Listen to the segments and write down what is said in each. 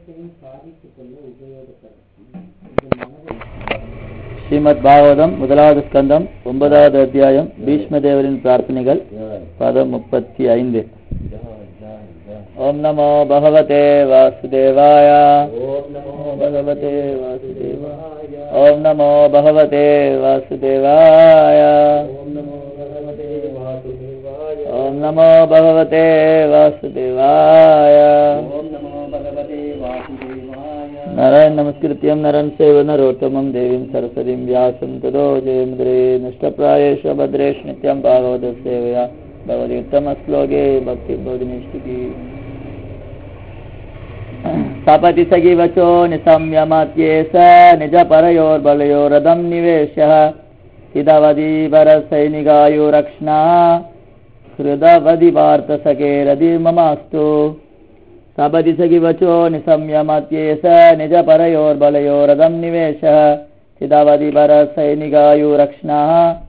ஸ்ரீமத் பாகவதம் முதலாவது ஸ்கந்தம் ஒன்பதாவது அத்தியாயம் பீஷ்மதேவரின் பிரார்த்தனைகள் பதம் முப்பத்தி ஐந்து ஓம் நமோ பகவதே வாசுதேவாய ஓம் நமோ பகவதே வாசுதேவாய ஓம் நமோ பகவதே வாசுதேவாய ஓம் நமோ பகவதே வாசுதேவாய नारायण नमस्कृत्यं नरं चैव नरोत्तमं देवीं सरस्वतीं व्यासं ततो जयमुद्रे नष्टप्रायेषु भद्रेषु नित्यं भागवतसेवया भवति उत्तमश्लोके भक्तिबोधिनिष्ठिकी सपति सखिवचो निसंयमत्ये स निजपरयोर्बलयोरदं निवेश्यः हितवदीवरसैनिकायुरक्ष्णा हृदवदिवार्तसखेरदि ममास्तु सपदि सखिवचो निसंयमत्ये स निजपरयोर्बलयोरदं निवेशः சிதாவதிபரசைனிகாயுரக்ஷ்ணாः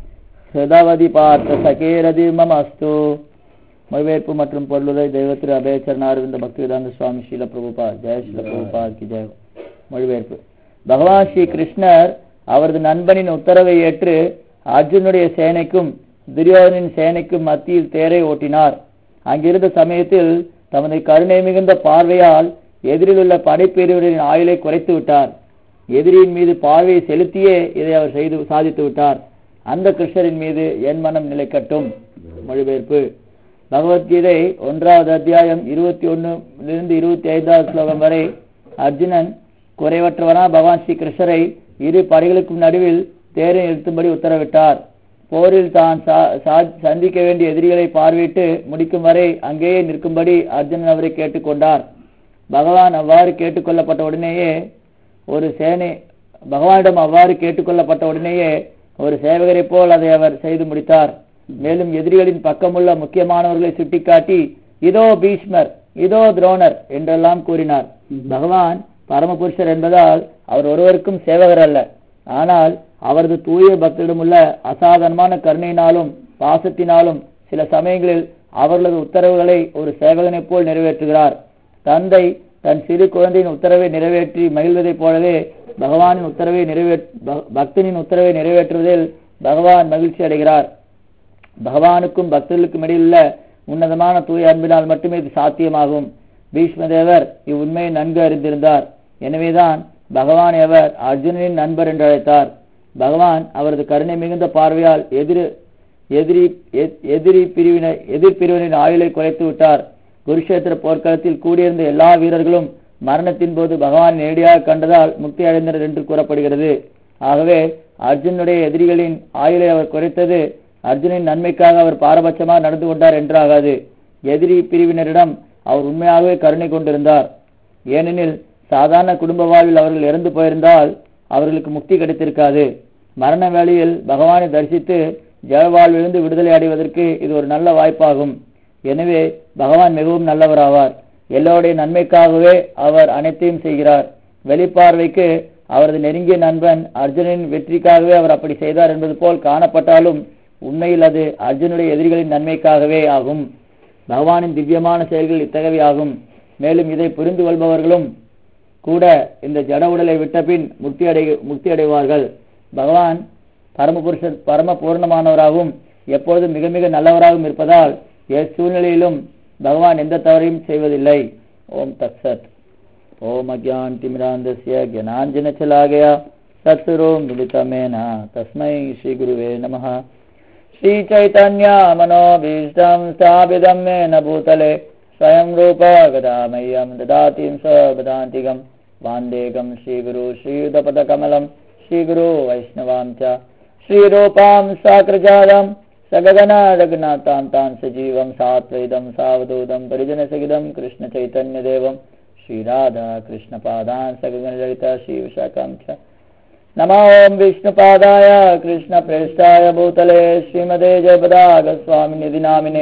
ஹிருதவதி பார்த்த சகேரதி மமஸ்து மொழிபெயர்ப்பு மற்றும் பொருளுரை தெய்வத்திரு அபயச்சரணாரவிந்த பக்திவேதாந்த சுவாமி ஸ்ரீல பிரபுபா ஜெய ஸ்ரீல பிரபுபா கி ஜெய மொழிபெயர்ப்பு பகவான் ஸ்ரீ கிருஷ்ணர் அவரது நண்பனின் உத்தரவை ஏற்று அர்ஜுனுடைய சேனைக்கும் துரியோதனின் சேனைக்கும் மத்தியில் தேரை ஓட்டினார் அங்கிருந்த சமயத்தில் தமது கருணை மிகுந்த பார்வையால் எதிரில் உள்ள படைப்பிரிவரின் ஆயுளை குறைத்து விட்டார் எதிரியின் மீது பார்வையை செலுத்தியே இதை அவர் செய்து சாதித்து விட்டார் அந்த கிருஷ்ணரின் மீது என் மனம் நிலைக்கட்டும் மொழிபெயர்ப்பு பகவத்கீதை ஒன்றாவது அத்தியாயம் இருபத்தி ஒன்னுலிருந்து இருபத்தி ஐந்தாவது ஸ்லோகம் வரை அர்ஜுனன் குறைவற்றவனா பகவான் ஸ்ரீ கிருஷ்ணரை இரு படைகளுக்கும் நடுவில் தேரை நிறுத்தும்படி உத்தரவிட்டார் போரில் தான் சந்திக்க வேண்டிய எதிரிகளை பார்வையிட்டு முடிக்கும் வரை அங்கேயே நிற்கும்படி அர்ஜுனன் அவரை கேட்டுக்கொண்டார் பகவான் அவ்வாறு கேட்டுக்கொள்ளப்பட்ட உடனேயே ஒரு சேனை பகவானிடம் அவ்வாறு கேட்டுக்கொள்ளப்பட்ட உடனேயே ஒரு சேவகரை போல் அதை அவர் செய்து முடித்தார் மேலும் எதிரிகளின் பக்கமுள்ள முக்கியமானவர்களை சுட்டிக்காட்டி இதோ பீஷ்மர் இதோ துரோணர் என்றெல்லாம் கூறினார் பகவான் பரமபுருஷர் என்பதால் அவர் ஒருவருக்கும் சேவகர் அல்ல ஆனால் அவரது தூய பக்தரிடமுள்ள அசாதாரணமான கருணையினாலும் பாசத்தினாலும் சில சமயங்களில் அவர்களது உத்தரவுகளை ஒரு சேவகனைப் போல் நிறைவேற்றுகிறார் தந்தை தன் சிறு குழந்தையின் உத்தரவை நிறைவேற்றி மகிழ்வதைப் போலவே பகவானின் உத்தரவை நிறைவே பக்தனின் உத்தரவை நிறைவேற்றுவதில் பகவான் மகிழ்ச்சி அடைகிறார் பகவானுக்கும் பக்தர்களுக்கும் இடையிலுள்ள உன்னதமான தூய அன்பினால் மட்டுமே இது சாத்தியமாகும் பீஷ்மதேவர் இவ்வுண்மையை நன்கு அறிந்திருந்தார் எனவேதான் பகவான் அவர் அர்ஜுனனின் நண்பர் என்று அழைத்தார் பகவான் அவரது கருணை மிகுந்த பார்வையால் எதிர் எதிரி எதிரி பிரிவினர் எதிர் பிரிவினரின் ஆயுளை குறைத்து விட்டார் குருஷேத்திர போர்க்களத்தில் கூடியிருந்த எல்லா வீரர்களும் மரணத்தின் போது பகவான் நேரடியாக கண்டதால் முக்தி அடைந்தனர் என்று கூறப்படுகிறது ஆகவே அர்ஜுனுடைய எதிரிகளின் ஆயுளை அவர் குறைத்தது அர்ஜுனின் நன்மைக்காக அவர் பாரபட்சமாக நடந்து கொண்டார் என்றாகாது எதிரி பிரிவினரிடம் அவர் உண்மையாகவே கருணை கொண்டிருந்தார் ஏனெனில் சாதாரண குடும்ப வாழ்வில் அவர்கள் இறந்து போயிருந்தால் அவர்களுக்கு முக்தி கிடைத்திருக்காது மரண வேளையில் பகவானை தரிசித்து ஜெயவாழ்விலிருந்து விடுதலை அடைவதற்கு இது ஒரு நல்ல வாய்ப்பாகும் எனவே பகவான் மிகவும் நல்லவராவார் எல்லோருடைய நன்மைக்காகவே அவர் அனைத்தையும் செய்கிறார் வெளிப்பார்வைக்கு அவரது நெருங்கிய நண்பன் அர்ஜுனின் வெற்றிக்காகவே அவர் அப்படி செய்தார் என்பது போல் காணப்பட்டாலும் உண்மையில் அது அர்ஜுனுடைய எதிரிகளின் நன்மைக்காகவே ஆகும் பகவானின் திவ்யமான செயல்கள் இத்தகையவை ஆகும் மேலும் இதை புரிந்து கொள்பவர்களும் கூட இந்த ஜட உடலை விட்ட பின் முக்தி அடை முக்தி அடைவார்கள் பகவான் பரமபுருஷன் பரம பூர்ணமானவராகவும் எப்பொழுதும் மிக மிக நல்லவராகவும் இருப்பதால் சூழ்நிலையிலும் பகவான் எந்த தவறையும் செய்வதில்லை ஓம் தக்சத் ஓம் அஜான் திமிராந்தஸ்ய ஜனாஞ்சன சலாகயா சத்சுரோம் மிலிதமேன தஸ்மை ஸ்ரீ குருவே நம ஸ்ரீ சைத்தன்ய மனோபீஷ்டம் ஸ்தாபிதம் மேன பூதலே स्वयं रूप गदामह्यं ददातिं स्वदान्तिकं वान्देकं श्रीगुरु श्रीयुतपदकमलं श्रीगुरु वैष्णवां च श्रीरूपां साकृजालं सगगनारघुनाथां तां सजीवं सात्वैदं सावधूतं परिजनसहितं कृष्णचैतन्यदेवं श्रीराधा कृष्णपादान् सगगनललिता श्रीविशाखां च नमो ॐ विष्णुपादाय कृष्णप्रेष्ठाय भूतले श्रीमदे जयपदागस्वामिनिधि नामिने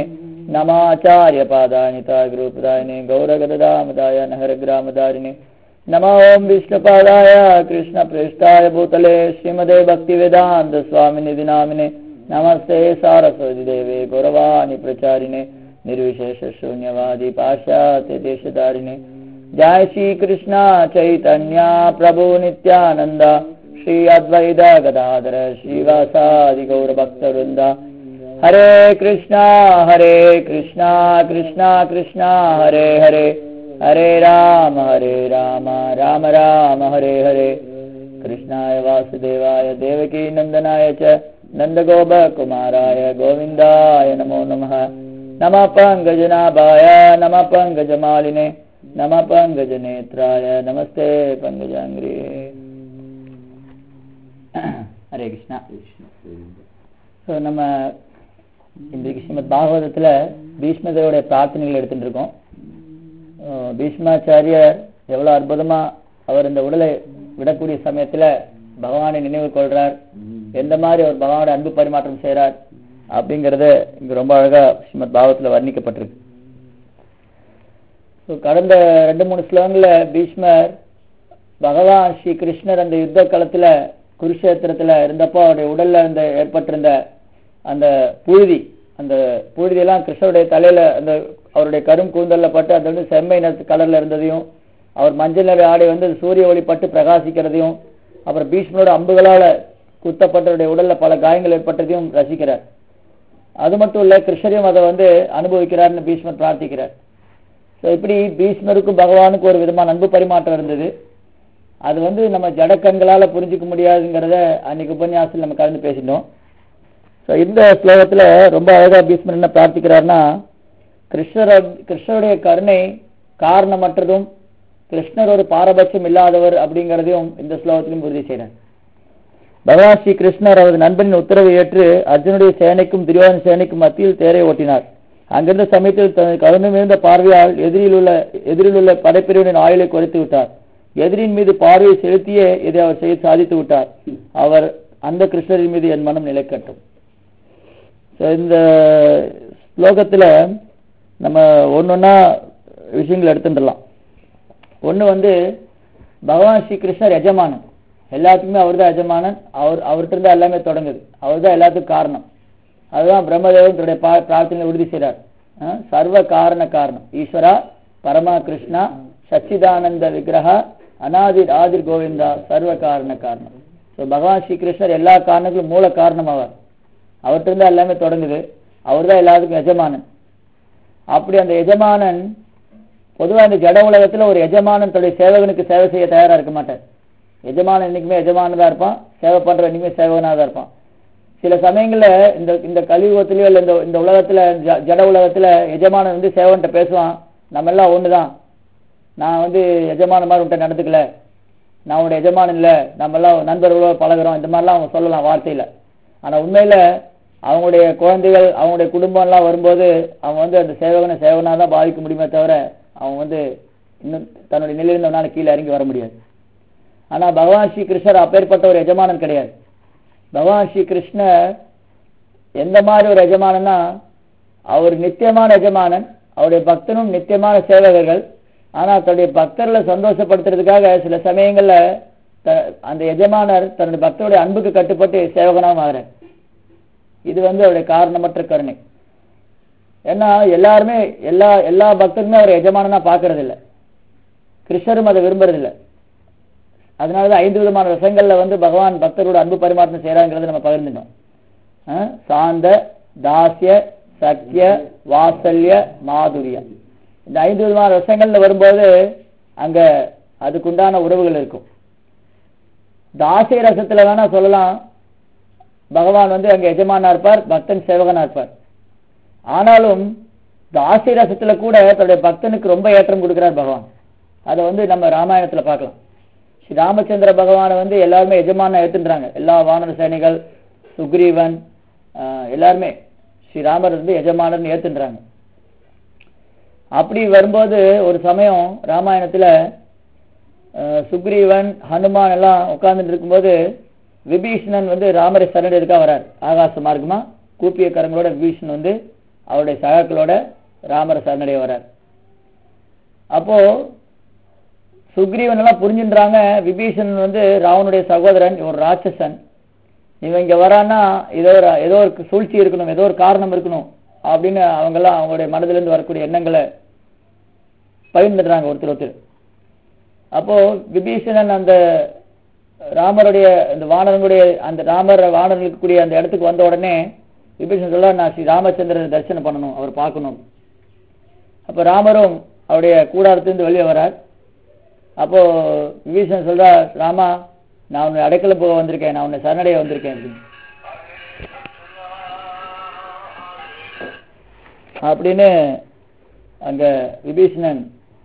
नमाचार्यपादानिता गुरुपदायिने गौरगदामदाय नहरग्रामदारिणे नमो ॐ विष्णुपादाय कृष्णप्रेष्ठाय भूतले श्रीमदे भक्तिवेदान्तस्वामिनिधि नामिने नमस्ते सारस्वतीदेवे गौरवाणि प्रचारिणे निर्विशेषशून्यवादी पाश्चात्यदेशधारिणे जय श्री कृष्ण चैतन्य प्रभु नित्यानंद श्री अद्वैत गदाधर श्रीवासादि गौर भक्तवृंद हरे कृष्णा हरे कृष्णा कृष्णा कृष्णा हरे हरे हरे राम हरे राम राम राम हरे हरे कृष्णाय वासुदेवाय देवकी नन्दनाय च नन्दगोपकुमाराय गोविन्दाय नमो नमः नमः पङ्कजनाभाय नमः पङ्कजमालिने नमः पङ्कजनेत्राय नमस्ते पङ्कजाङ्ग्रे ஹரே கிருஷ்ணா ஸோ நம்ம இன்றைக்கு ஸ்ரீமத் பாகவதத்தில் பீஷ்மதேவோடைய பிரார்த்தனைகள் எடுத்துட்டு இருக்கோம் அஹ் பீஷ்மாச்சாரியர் எவ்வளோ அற்புதமா அவர் இந்த உடலை விடக்கூடிய சமயத்துல பகவானை நினைவு கொள்றார் எந்த மாதிரி அவர் பகவானோட அன்பு பரிமாற்றம் செய்றார் அப்படிங்கறது இங்க ரொம்ப அழகா ஸ்ரீமத் பாகவத்துல வர்ணிக்கப்பட்டிருக்கு ஸோ கடந்த ரெண்டு மூணு ஸ்லோகங்கள்ல பீஷ்மர் பகவான் ஸ்ரீ கிருஷ்ணர் அந்த யுத்த களத்துல குருஷேத்திரத்துல இருந்தப்போ அவருடைய உடல்ல அந்த ஏற்பட்டிருந்த அந்த புழுதி அந்த புழுதியெல்லாம் கிருஷ்ணருடைய தலையில அந்த அவருடைய கரும் கூந்தல்ல பட்டு அது வந்து செம்மை நிறத்து கலர்ல இருந்ததையும் அவர் மஞ்சள் நிற ஆடை வந்து சூரிய ஒளி பட்டு பிரகாசிக்கிறதையும் அப்புறம் பீஷ்மரோட அம்புகளால குத்தப்பட்டவருடைய உடல்ல பல காயங்கள் ஏற்பட்டதையும் ரசிக்கிறார் அது மட்டும் இல்ல கிருஷ்ணரையும் அதை வந்து அனுபவிக்கிறார்னு பீஷ்மர் பிரார்த்திக்கிறார் ஸோ இப்படி பீஷ்மருக்கும் பகவானுக்கும் ஒரு விதமான அன்பு பரிமாற்றம் இருந்தது அது வந்து நம்ம ஜடக்கண்களால புரிஞ்சுக்க முடியாதுங்கிறத அன்னைக்கு உபன்யாசத்தில் நம்ம கலந்து பேசிட்டோம் ஸோ இந்த ஸ்லோகத்துல ரொம்ப அழகா பீஷ்மர் என்ன பிரார்த்திக்கிறார்னா கிருஷ்ணர கிருஷ்ணருடைய கருணை காரணமற்றதும் கிருஷ்ணர் ஒரு பாரபட்சம் இல்லாதவர் அப்படிங்கிறதையும் இந்த ஸ்லோகத்திலும் உறுதி செய்கிறார் பகவான் ஸ்ரீ கிருஷ்ணர் அவரது நண்பனின் உத்தரவை ஏற்று அர்ஜுனுடைய சேனைக்கும் துரியோதன சேனைக்கும் மத்தியில் தேரை ஓட்டினார் அங்கிருந்த சமயத்தில் தனது கருணை மிகுந்த பார்வையால் எதிரில் உள்ள எதிரில் உள்ள படைப்பிரிவினின் ஆயுளை குறைத்து விட்டார் எதிரின் மீது பார்வையை செலுத்தியே இதை அவர் செய்து சாதித்து விட்டார் அவர் அந்த கிருஷ்ணரின் மீது என் மனம் நிலைக்கட்டும் So, இந்த ஸ்லோகத்துல நம்ம ஒன்னொன்னா விஷயங்கள் எடுத்துடலாம் ஒண்ணு வந்து பகவான் ஸ்ரீ கிருஷ்ணர் எஜமானன் எல்லாத்துக்குமே அவர் தான் எஜமானன் அவர் அவர்கிட்ட இருந்தா எல்லாமே தொடங்குது அவர் தான் எல்லாத்துக்கும் காரணம் அதுதான் பிரம்மதேவன் தன்னுடைய பா- பிரார்த்தனையில உறுதி செய்றார் அஹ், சர்வ காரண காரணம் ஈஸ்வரா பரமா கிருஷ்ணா சச்சிதானந்த விக்கிரகா அனாதிர் ஆதிர் கோவிந்தா சர்வ காரண காரணம் ஸோ பகவான் ஸ்ரீ கிருஷ்ணர் எல்லா காரணங்களும் மூல காரணம் அவர் அவர்கிட்ட இருந்தா எல்லாமே தொடங்குது அவர் தான் எல்லாத்துக்கும் எஜமானன் அப்படி அந்த எஜமானன் பொதுவா இந்த ஜட உலகத்துல ஒரு எஜமானன் தன்னுடைய சேவகனுக்கு சேவை செய்ய தயாரா இருக்க மாட்டார் எஜமானன் என்னைக்குமே எஜமானதா இருப்பான் சேவை பண்ற என்னைக்குமே சேவகனா தான் இருப்பான் சில சமயங்கள்ல இந்த இந்த கலியுகத்திலயோ இல்ல இந்த இந்த உலகத்துல ஜ- ஜட உலகத்துல எஜமானன் வந்து சேவன்கிட்ட பேசுவான் நம்ம எல்லாம் ஒண்ணுதான் நான் வந்து எஜமான மாதிரி உன்கிட்ட நடந்துக்கல நான் உன்னுடைய எஜமானன் இல்ல நம்ம எல்லாம் நண்பர்களோட பழகுறோம் இந்த மாதிரிலாம் அவங்க சொல்லலாம் வார்த்தையில ஆனா உண்மையில அவங்களுடைய குழந்தைகள் அவங்களுடைய குடும்பம் எல்லாம் வரும்போது அவன் வந்து அந்த சேவகனை சேவனா தான் பாதிக்க முடியுமே தவிர அவன் வந்து இன்னும் தன்னுடைய நிலையிருந்தவனால கீழே இறங்கி வர முடியாது ஆனா பகவான் ஸ்ரீ கிருஷ்ணர் அப்பேற்பட்ட ஒரு எஜமானன் கிடையாது பகவான் ஸ்ரீ கிருஷ்ணர் எந்த மாதிரி ஒரு எஜமானன்னா அவர் நித்தியமான எஜமானன் அவருடைய பக்தனும் நித்தியமான சேவகர்கள் ஆனா தன்னுடைய பக்தர்களை சந்தோஷப்படுத்துறதுக்காக சில சமயங்கள்ல த- அந்த எஜமானர் தன்னுடைய பக்தருடைய அன்புக்கு கட்டுப்பட்டு சேவகனாகவும் ஆகிறார் இது வந்து அவருடைய காரணமற்ற கருணை ஏன்னா எல்லாருமே எல்லா எல்லா பக்தருமே அவர் எஜமானனா பார்க்கறது இல்ல கிருஷ்ணரும் அதை விரும்புறது இல்ல அதனாலதான் ஐந்து விதமான ரசங்கள்ல வந்து பகவான் பக்தரோட அன்பு பரிமாற்றம் செய்யறாங்கிறத நம்ம பகிர்ந்துட்டோம் அஹ், சாந்த தாசிய சக்கிய வாசல்ய மாதுரிய இந்த ஐந்து விதமான ரசங்கள்ல வரும்போது அங்க அதுக்குண்டான உறவுகள் இருக்கும் தாசிய ரசத்துல வேணா சொல்லலாம் பகவான் வந்து அங்க எஜமானா இருப்பார் பக்தன் சேவகனா இருப்பார் ஆனாலும் தாசி ரசத்துல கூட தன்னுடைய பக்தனுக்கு ரொம்ப ஏற்றம் கொடுக்கிறார் பகவான் அதை வந்து நம்ம ராமாயணத்துல பார்க்கலாம் ஸ்ரீ ராமச்சந்திர பகவானை வந்து எல்லாருமே எஜமான ஏத்துன்றாங்க எல்லா வானர சேனைகள் சுக்ரீவன் ஆஹ், எல்லாருமே ஸ்ரீராமர் வந்து எஜமானர்னு ஏத்துன்றாங்க அப்படி வரும்போது ஒரு சமயம் ராமாயணத்துல ஆஹ், சுக்ரீவன் ஹனுமான் எல்லாம் உட்கார்ந்துட்டு இருக்கும்போது விபீஷணன் வந்து ராமரை சரணடைறதுக்காக வரார் ஆகாச மார்க்கமா கூப்பிய கரங்களோட விபீஷணன் வந்து அவருடைய சகாக்களோட ராமரை சரணடைய வரார் அப்போ சுக்ரீவன் எல்லாம் புரிஞ்சுன்றாங்க விபீஷணன் வந்து ராவனுடைய சகோதரன் ஒரு ராட்சசன் இவன் இங்க வரான்னா ஏதோ ஒரு ஏதோ ஒரு சூழ்ச்சி இருக்கணும் ஏதோ ஒரு காரணம் இருக்கணும் அப்படின்னு அவங்க எல்லாம் அவங்களுடைய மனதிலிருந்து வரக்கூடிய எண்ணங்களை பகிர்ந்துடுறாங்க ஒருத்தர் ஒருத்தர் அப்போ விபீஷணன் அந்த ராமருடைய அந்த வானரனுடைய அந்த ராமர் வானரன் இருக்கக்கூடிய அந்த இடத்துக்கு வந்த உடனே விபீஷணன் சொல்ல நான் ஸ்ரீ ராமச்சந்திரனை தரிசனம் பண்ணணும் அவர் பார்க்கணும் அப்போ ராமரும் அவருடைய கூடாரத்திலிருந்து வெளியே வரார் அப்போ விபீஷணன் சொல்றார் ராமா நான் உன்னை அடைக்கல போக வந்திருக்கேன் நான் உன்னை சரணடைய வந்திருக்கேன் அப்படின்னு அப்படின்னு அங்க விபீஷணன்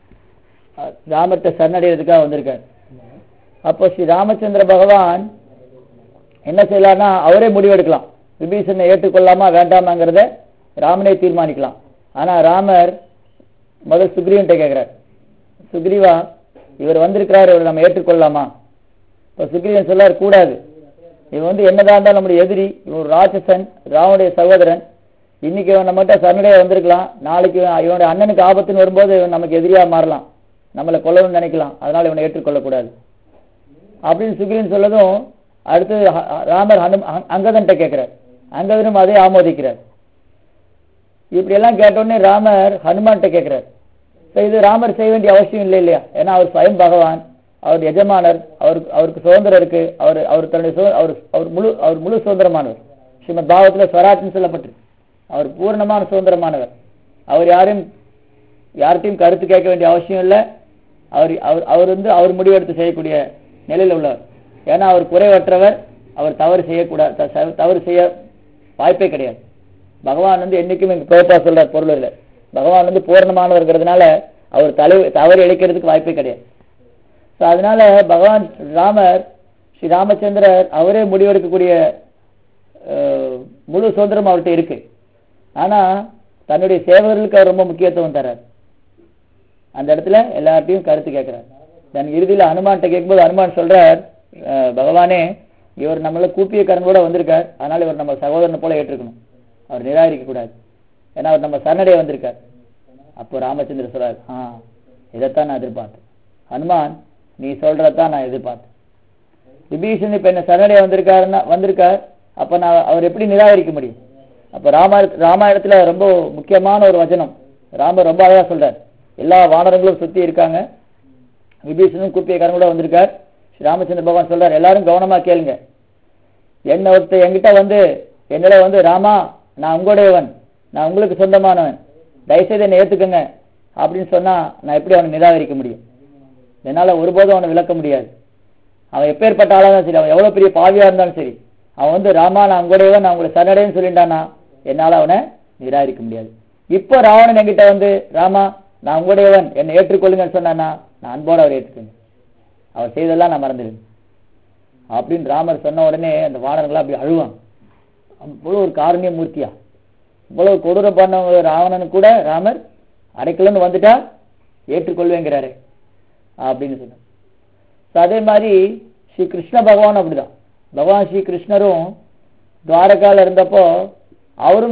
அஹ், ராமர்கிட்ட சரணடைகிறதுக்காக வந்திருக்கார் அப்போ ஸ்ரீ ராமச்சந்திர பகவான் என்ன செய்யலாம்னா அவரே முடிவெடுக்கலாம் விபீஷணனை ஏற்றுக்கொள்ளாமா வேண்டாமாங்கிறத ராமனே தீர்மானிக்கலாம் ஆனா ராமர் முதல் சுக்ரீவன்ட்ட கேட்கிறார் சுக்ரீவா இவர் வந்திருக்கிறார் இவர் நம்ம ஏற்றுக்கொள்ளலாமா இப்போ சுக்ரீவன் சொல்லார் கூடாது இவன் வந்து என்னதான் இருந்தாலும் நம்முடைய எதிரி இவன் ஒரு ராட்சசன் ராவனுடைய சகோதரன் இன்னைக்கு இவன் நம்மகிட்ட சரணடைய வந்திருக்கலாம் நாளைக்கு இவன் இவனுடைய அண்ணனுக்கு ஆபத்துன்னு வரும்போது இவன் நமக்கு எதிரியா மாறலாம் நம்மளை கொல்லணும்னு நினைக்கலாம் அதனால இவனை ஏற்றுக்கொள்ளக்கூடாது அப்படின்னு சுக்ரீவன் சொல்லதும் அடுத்து ஹ- ராமர் ஹனு அங்கதன்ட்ட கேட்கிறார் அங்கதனும் அதை ஆமோதிக்கிறார் இப்படி எல்லாம் கேட்டோடனே ராமர் ஹனுமான்கிட்ட கேட்கிறார் இப்ப இது ராமர் செய்ய வேண்டிய அவசியம் இல்லை இல்லையா ஏன்னா அவர் ஸ்வயம் பகவான் அவர் எஜமானர் அவருக்கு அவருக்கு சுதந்திரம் இருக்கு அவர் அவர் தன்னுடைய சுத- அவர் அவர் முழு அவர் முழு சுதந்திரமானவர் ஸ்ரீமத் பாவத்துல ஸ்வராஜ்னு சொல்லப்பட்டிருக்கு அவர் பூர்ணமான சுதந்திரமானவர் அவர் யாரையும் யார்கிட்டையும் கருத்து கேட்க வேண்டிய அவசியம் இல்லை அவர் அவர் அவர் வந்து அவர் முடிவெடுத்து செய்யக்கூடிய நிலையில் உள்ளவர் ஏன்னா அவர் குறைவற்றவர் அவர் தவறு செய்யக்கூடாது த- ச- தவறு செய்ய வாய்ப்பே கிடையாது பகவான் வந்து என்னைக்கும் எங்க பேப்பா சொல்ற பொருள் இல்லை பகவான் வந்து பூர்ணமானவர்கிறதுனால அவர் தலை தவறு இழைக்கிறதுக்கு வாய்ப்பே கிடையாது ஸோ அதனால பகவான் ராமர் ஸ்ரீ ராமச்சந்திரர் அவரே முடிவெடுக்கக்கூடிய அஹ், முழு சுதந்திரம் அவர்கிட்ட இருக்கு ஆனா தன்னுடைய சேவகர்களுக்கு அவர் ரொம்ப முக்கியத்துவம் தர்றார் அந்த இடத்துல எல்லார்ட்டையும் கருத்து கேட்கிறார் தன் இறுதியில அனுமான்கிட்ட கேட்கும்போது அனுமான் சொல்றார் அஹ், பகவானே இவர் நம்மள கூப்பிய கரங்களோட வந்திருக்கார் அதனால இவர் நம்ம சகோதரனை போல ஏற்றுக்கணும் அவர் நிராகரிக்க கூடாது ஏன்னா அவர் நம்ம சரணடைய வந்திருக்கார் அப்போ ராமச்சந்திரன் சொல்றார் ஆ இதைத்தான் நான் எதிர்பார்த்தேன் ஹனுமான் நீ சொல்றதான் நான் எதிர்பார்த்தேன் விபீஷன் இப்ப என்ன சரணடைய வந்திருக்காருன்னா வந்திருக்கார் அப்ப நான் அவர் எப்படி நிராகரிக்க முடியும் அப்ப ராம ராமாயணத்துல ரொம்ப முக்கியமான ஒரு வசனம் ராமர் ரொம்ப அழகா சொல்றார் எல்லா வானரங்களும் சுத்தி இருக்காங்க விபீஷனும் கூப்பியக்காரன் கூட வந்திருக்கார் ஸ்ரீ ராமச்சந்திர பகவான் சொல்றார் எல்லாரும் கவனமா கேளுங்க என்ன ஒருத்தர் என்கிட்ட வந்து என்னிட வந்து ராமா நான் உங்களுடையவன் நான் உங்களுக்கு சொந்தமானவன் தயவுசெய்து என்னை ஏத்துக்கங்க அப்படின்னு சொன்னா நான் எப்படி அவனை நிராகரிக்க முடியும் என்னால ஒருபோதும் அவனை விளக்க முடியாது அவன் எப்பேற்பட்ட ஆளா இருந்தாலும் சரி அவன் எவ்வளவு பெரிய பாவியா இருந்தாலும் சரி அவன் வந்து ராமா நான் உங்களுடையவன் நான் உங்களை சரணடைன்னு சொல்லிட்டானா என்னால அவனை நிராகரிக்க முடியாது இப்போ ராவணன் என்கிட்ட வந்து ராமா நான் உங்களுடையவன் என்னை ஏற்றுக்கொள்ளுங்கன்னு சொன்னானா நான் அன்போட அவர் ஏற்றுக்கணும் அவர் செய்ததெல்லாம் நான் மறந்துடுவேன் அப்படின்னு ராமர் சொன்ன உடனே அந்த வானர்கள்லாம் அப்படி அழுவான் அவ்வளவு ஒரு காரணிய மூர்த்தியா இவ்வளவு கொடூரம் பண்ணவங்க ராவணன் கூட ராமர் அடைக்கலன்னு வந்துட்டா ஏற்றுக்கொள்வேங்கிறாரு அப்படின்னு சொன்னார் So, அதே மாதிரி ஸ்ரீ கிருஷ்ண பகவான் அப்படிதான் பகவான் ஸ்ரீ கிருஷ்ணரும் துவாரகால இருந்தப்போ அவரும்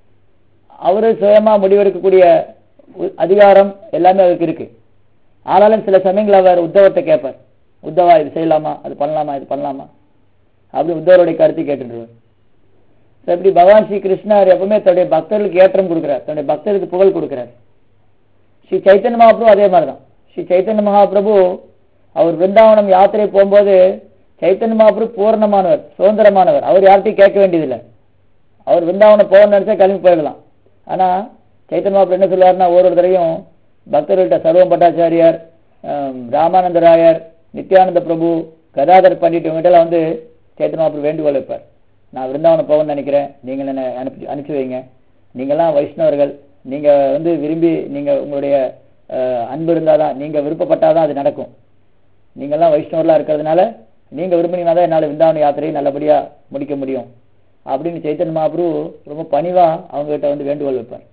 அவரு சுயமா முடிவெடுக்கக்கூடிய உ- அதிகாரம் எல்லாமே அவருக்கு இருக்கு ஆனாலும் சில சமயங்கள் அவர் உத்தவத்தை கேட்பார் உத்தவா இது செய்யலாமா அது பண்ணலாமா இது பண்ணலாமா அப்படி உத்தவருடைய கருத்து கேட்டுருவார் So, இப்படி பகவான் ஸ்ரீ கிருஷ்ணர் எப்பவுமே தன்னுடைய பக்தர்களுக்கு ஏற்றம் கொடுக்கிறார் தன்னுடைய பக்தருக்கு புகழ் கொடுக்கிறார் ஸ்ரீ சைத்தன்ய மகாபிரபு அதே மாதிரிதான் ஸ்ரீ சைத்தன்ய மகாபிரபு அவர் பிருந்தாவனம் யாத்திரை போகும்போது சைத்தன்ய மகாபிரபு பூர்ணமானவர் சுதந்திரமானவர் அவர் யார்கிட்டையும் கேட்க வேண்டியதில்லை அவர் பிருந்தாவனம் போகணும்னு நினைச்சா கிளம்பி போயிடலாம் ஆனா சைத்தன்ய மகாபிரபு என்ன சொல்லுவாருன்னா ஒரு ஒரு தடவையும் பக்தர்கள்ட்ட சர்வம் பட்டாச்சாரியார் ஆம், ராமானந்த ராயர் நித்யானந்த பிரபு கதாதர் பண்டிட் இவங்ககிட்ட வந்து சைத்தன்ய மகாபிரபு வேண்டுகோள் வைப்பார் நான் விருந்தாவனம் போகணும்னு நினைக்கிறேன் நீங்கள் என்ன அனுப்பி அனுப்பிச்சு வைங்க நீங்கெல்லாம் வைஷ்ணவர்கள் நீங்க வந்து விரும்பி நீங்க உங்களுடைய அஹ், அன்பு இருந்தாதான் நீங்க விருப்பப்பட்டாதான் அது நடக்கும் நீங்கெல்லாம் வைஷ்ணவர்களா இருக்கிறதுனால நீங்க விரும்பினீங்கன்னா தான் என்னால விருந்தாவன யாத்திரையை நல்லபடியா முடிக்க முடியும் அப்படின்னு சைத்தன்ய மகாபுரு ரொம்ப பணிவா அவங்க கிட்ட வந்து வேண்டுகோள் வைப்பார்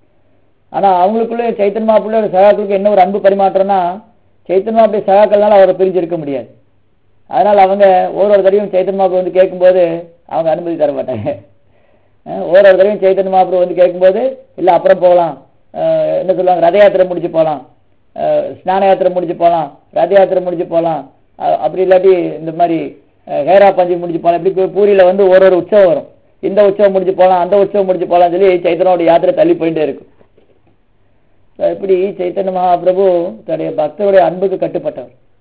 ஆனா அவங்களுக்குள்ள சைத்தன்ய மகாபுருடைய சகாக்களுக்கு என்ன ஒரு அன்பு பரிமாற்றம்னா சைத்தன்ய மகாபுரிய சகாக்கள்னால அவரை பிரிஞ்சு இருக்க முடியாது அதனால அவங்க ஒரு ஒரு தடவையும் சைத்தன்ய மகாபுரு வந்து கேட்கும்போது அவங்க அனுமதி தர மாட்டாங்க அஹ் ஒரு ஒரு தடவையும் சைத்தன்ய மகாபுரு வந்து கேட்கும்போது இல்ல அப்புறம் போகலாம் அஹ் என்ன சொல்லுவாங்க ரத யாத்திரை முடிச்சு போகலாம் அஹ் ஸ்நான யாத்திரை முடிச்சு போகலாம் ரத யாத்திரை முடிச்சு போகலாம் அஹ் அப்படி இல்லாட்டி இந்த மாதிரி அஹ் ஹேரா பஞ்சி முடிச்சு போகலாம் இப்படி பூரியில வந்து ஒரு ஒரு உற்சவம் வரும் இந்த உற்சவம் முடிச்சு போகலாம் அந்த உற்சவம் முடிச்சு போகலாம் சொல்லி சைத்தனோட யாத்திரை தள்ளி போயிட்டே இருக்கும் So இப்படி சைத்தன்ய மகாபிரபு தன்னுடைய பக்தருடைய அன்புக்கு கட்டுப்பட்டவர்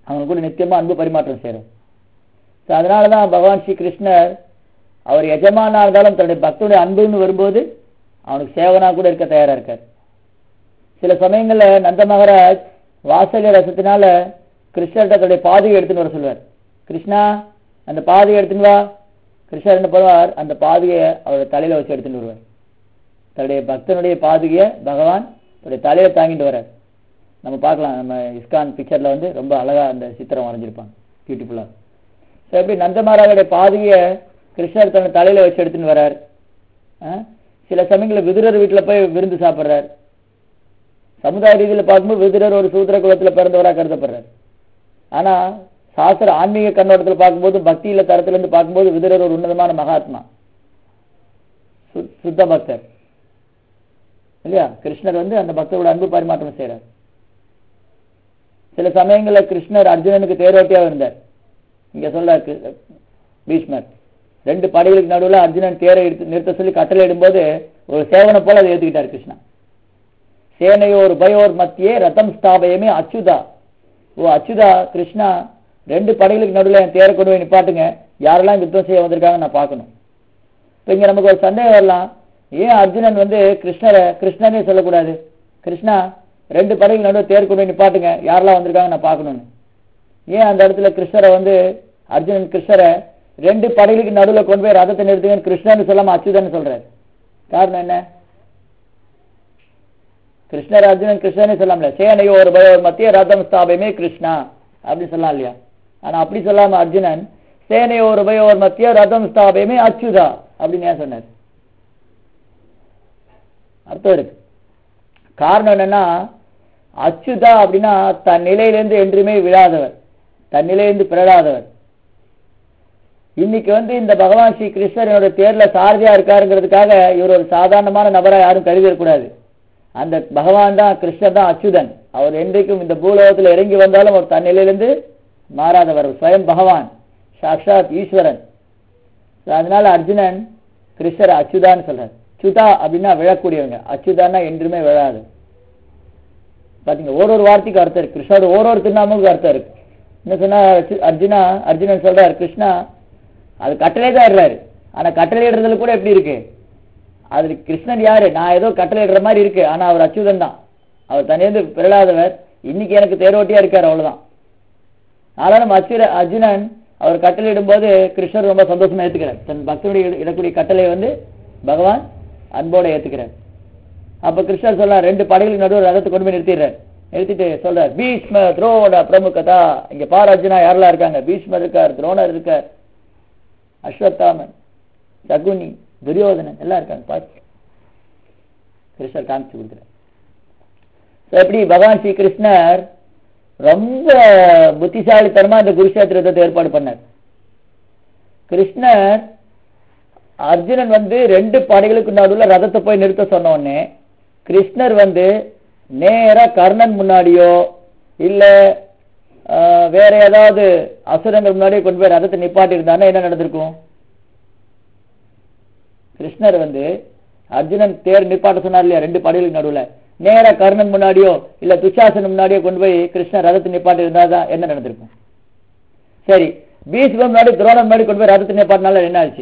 அவங்க கூட நித்தியமா அன்பு பரிமாற்றம் செய்யறார் ஸோ அதனால தான் பகவான் ஸ்ரீ கிருஷ்ணர் அவர் எஜமானா இருந்தாலும் தன்னுடைய பக்தனுடைய அன்புன்னு வரும்போது அவனுக்கு சேவனா கூட இருக்க தயாரா இருக்கார் சில சமயங்கள்ல நந்த மகாராஜ் வாசல்ய ரசத்தினால கிருஷ்ணர்கிட்ட தன்னுடைய பாதையை எடுத்துன்னு வர சொல்லுவார் கிருஷ்ணா அந்த பாதையை எடுத்துன்னு வா கிருஷ்ணர் என்ன பண்ணுவார் அந்த பாதையை அவருடைய தலையில வச்சு எடுத்துட்டு வருவார் தன்னுடைய பக்தனுடைய பாதையை பகவான் தன்னுடைய தலையில தாங்கிட்டு வர்றார் நம்ம பார்க்கலாம் நம்ம இஸ்கான் பிக்சர்ல வந்து ரொம்ப அழகா அந்த சித்திரம் வரைஞ்சிருப்பாங்க பியூட்டிஃபுல்லா ஸோ எப்படி நந்தமாராவுடைய பாதையை கிருஷ்ணர் தன்னை தலையில வச்சு எடுத்துன்னு வர்றார் ஆ? சில சமயங்களில் விதுரர் வீட்டுல போய் விருந்து சாப்பிடுறார் சமுதாய ரீதியில பார்க்கும்போது விதுரர் ஒரு சூத்திர குலத்துல பிறந்தவரா கருதப்படுறார் ஆனா சாஸ்திர ஆன்மீக கண்ணோட்டத்துல பார்க்கும்போது பக்தியில தரத்துல இருந்து பார்க்கும்போது விதுரர் ஒரு உன்னதமான மகாத்மா சு- சுத்த பக்தர் இல்லையா கிருஷ்ணர் வந்து அந்த பக்தரோட அன்பு பரிமாற்றம் செய்றார் சில சமயங்கள்ல கிருஷ்ணர் அர்ஜுனனுக்கு தேரோட்டியா இருந்தார் இங்க சொல்ல பீஷ்மர் ரெண்டு படைகளுக்கு நடுவுல அர்ஜுனன் தேரை எடுத்து நிறுத்த சொல்லி கட்டளை இடும்போது ஒரு சேவனை போல அதை ஏத்துக்கிட்டார் கிருஷ்ணா சேனையோர் பயோர் மத்தியே ரதம் ஸ்தாபயமே அச்சுதா ஓ அச்சுதா கிருஷ்ணா ரெண்டு படைகளுக்கு நடுவுல என் தேரை கொண்டு போய் நிப்பாட்டுங்க யாரெல்லாம் யுத்தம் செய்ய வந்திருக்காங்க நான் பார்க்கணும் இப்ப இங்க நமக்கு ஒரு சந்தேகம் வரலாம் ஏன் அர்ஜுனன் வந்து கிருஷ்ணரை கிருஷ்ணனே சொல்லக்கூடாது கிருஷ்ணா ரெண்டு படைகள் நடுவில் தேர் கொண்டு போய் நிப்பாட்டுங்க யாரெல்லாம் வந்திருக்காங்க நான் பார்க்கணும்னு ஏன் அந்த இடத்துல கிருஷ்ணரை வந்து அர்ஜுனன் கிருஷ்ணரை ரெண்டு படைகளுக்கு நடுவில் கொண்டு போய் ரதத்தை நிறுத்துங்கன்னு கிருஷ்ணன்னு சொல்லாம அச்சுதன்னு சொல்றாரு காரணம் என்ன கிருஷ்ணர் அர்ஜுனன் கிருஷ்ணனே சொல்லாமல சேனையோ ஒரு பய ஒரு மத்திய ரதம் ஸ்தாபமே கிருஷ்ணா அப்படின்னு சொல்லலாம் இல்லையா ஆனா அப்படி சொல்லாம அர்ஜுனன் சேனையோ ஒரு பய ஒரு மத்திய ரதம் ஸ்தாபமே அச்சுதா அப்படின்னு ஏன் சொன்னார் அர்த்தம் இருக்கு காரணம் என்னன்னா அச்சுதா அப்படின்னா தன் நிலையிலிருந்து என்றுமே விழாதவர் தன் நிலையிலிருந்து பிறழாதவர் இன்னைக்கு வந்து இந்த பகவான் ஸ்ரீ கிருஷ்ணர் என்னோட தேர்ல சாரதியா இருக்காருங்கிறதுக்காக இவர் ஒரு சாதாரணமான நபரா யாரும் கருதிடக்கூடாது அந்த பகவான் தான் கிருஷ்ணர் தான் அச்சுதன் அவர் என்றைக்கும் இந்த பூலோகத்துல இறங்கி வந்தாலும் அவர் தன் நிலையிலிருந்து மாறாதவர் ஸ்வயம் பகவான் சாக்ஷாத் ஈஸ்வரன் So, அதனால அர்ஜுனன் கிருஷ்ணர் அச்சுதான்னு சொல்றார் சுதா அப்படின்னா விழக்கூடியவங்க அச்சுதான்னா என்றுமே விழாது பாத்தீங்க ஒரு ஒரு வார்த்தைக்கு அர்த்தம் இருக்கு கிருஷ்ணோட ஒரு ஒரு திருநாமுக்கு அர்த்தம் இருக்கு என்ன சொன்னா அர்ஜு- அர்ஜுனா அர்ஜுனன் சொல்றாரு கிருஷ்ணா அது கட்டளை தான் இடுறாரு ஆனா கட்டளை இடுறதுல கூட எப்படி இருக்கு அது கிருஷ்ணன் யாரு நான் ஏதோ கட்டளை இடுற மாதிரி இருக்கு ஆனா அவர் அச்சுதன் தான் அவர் தனியந்து பிறலாதவர் இன்னைக்கு எனக்கு தேரோட்டியா இருக்காரு அவ்வளவுதான் ஆனாலும் அச்சுர அர்ஜுனன் அவர் கட்டளை இடும்போது கிருஷ்ணர் ரொம்ப சந்தோஷமா ஏத்துக்கிறார் தன் பக்தனுடைய இட- இடக்கூடிய கட்டளையை வந்து பகவான் அன்போட ஏத்துக்கிறார் அப்ப கிருஷ்ணர் சொல்றார் ரெண்டு படைகளுக்கு நடுவில் ரதத்தை கொண்டு போய் நிறுத்திடுறார் நிறுத்திட்டு சொல்றார் பீஷ்ம துரோண பிரமுகதா இங்க பார் அர்ஜுனா யாரெல்லாம் இருக்காங்க பீஷ்மர் இருக்கார் துரோணர் இருக்கார் அஸ்வத்தாமன் சகுனி துரியோதனன் எல்லாம் இருக்காங்க பார்த்து கிருஷ்ணர் காமிச்சு கொடுக்குறார் So, எப்படி பகவான் ஸ்ரீ கிருஷ்ணர் ரொம்ப புத்திசாலித்தனமா இந்த குருஷேத்திரத்தை ஏற்பாடு பண்ணார் கிருஷ்ணர் அர்ஜுனன் வந்து ரெண்டு படைகளுக்கு நடுவுல ரதத்தை போய் நிறுத்த சொன்ன உடனே கிருஷ்ணர் வந்து நேரா கர்ணன் முன்னாடியோ இல்ல ஆஹ், வேற ஏதாவது அசுரங்கள் முன்னாடியோ கொண்டு போய் ரதத்தை நிப்பாட்டி இருந்தாருன்னா என்ன நடந்திருக்கும் கிருஷ்ணர் வந்து அர்ஜுனன் தேர் நிப்பாட்ட சொன்னார் இல்லையா ரெண்டு படைகளுக்கு நடுவுல நேரா கர்ணன் முன்னாடியோ இல்ல துஷாசன் முன்னாடியோ கொண்டு போய் கிருஷ்ணர் ரதத்தை நிப்பாட்டி இருந்தாதான் என்ன நடந்திருக்கும் சரி பீஷ்மம் முன்னாடி துரோணம் முன்னாடி கொண்டு போய் ரதத்தை நிப்பாட்டினால என்ன ஆச்சு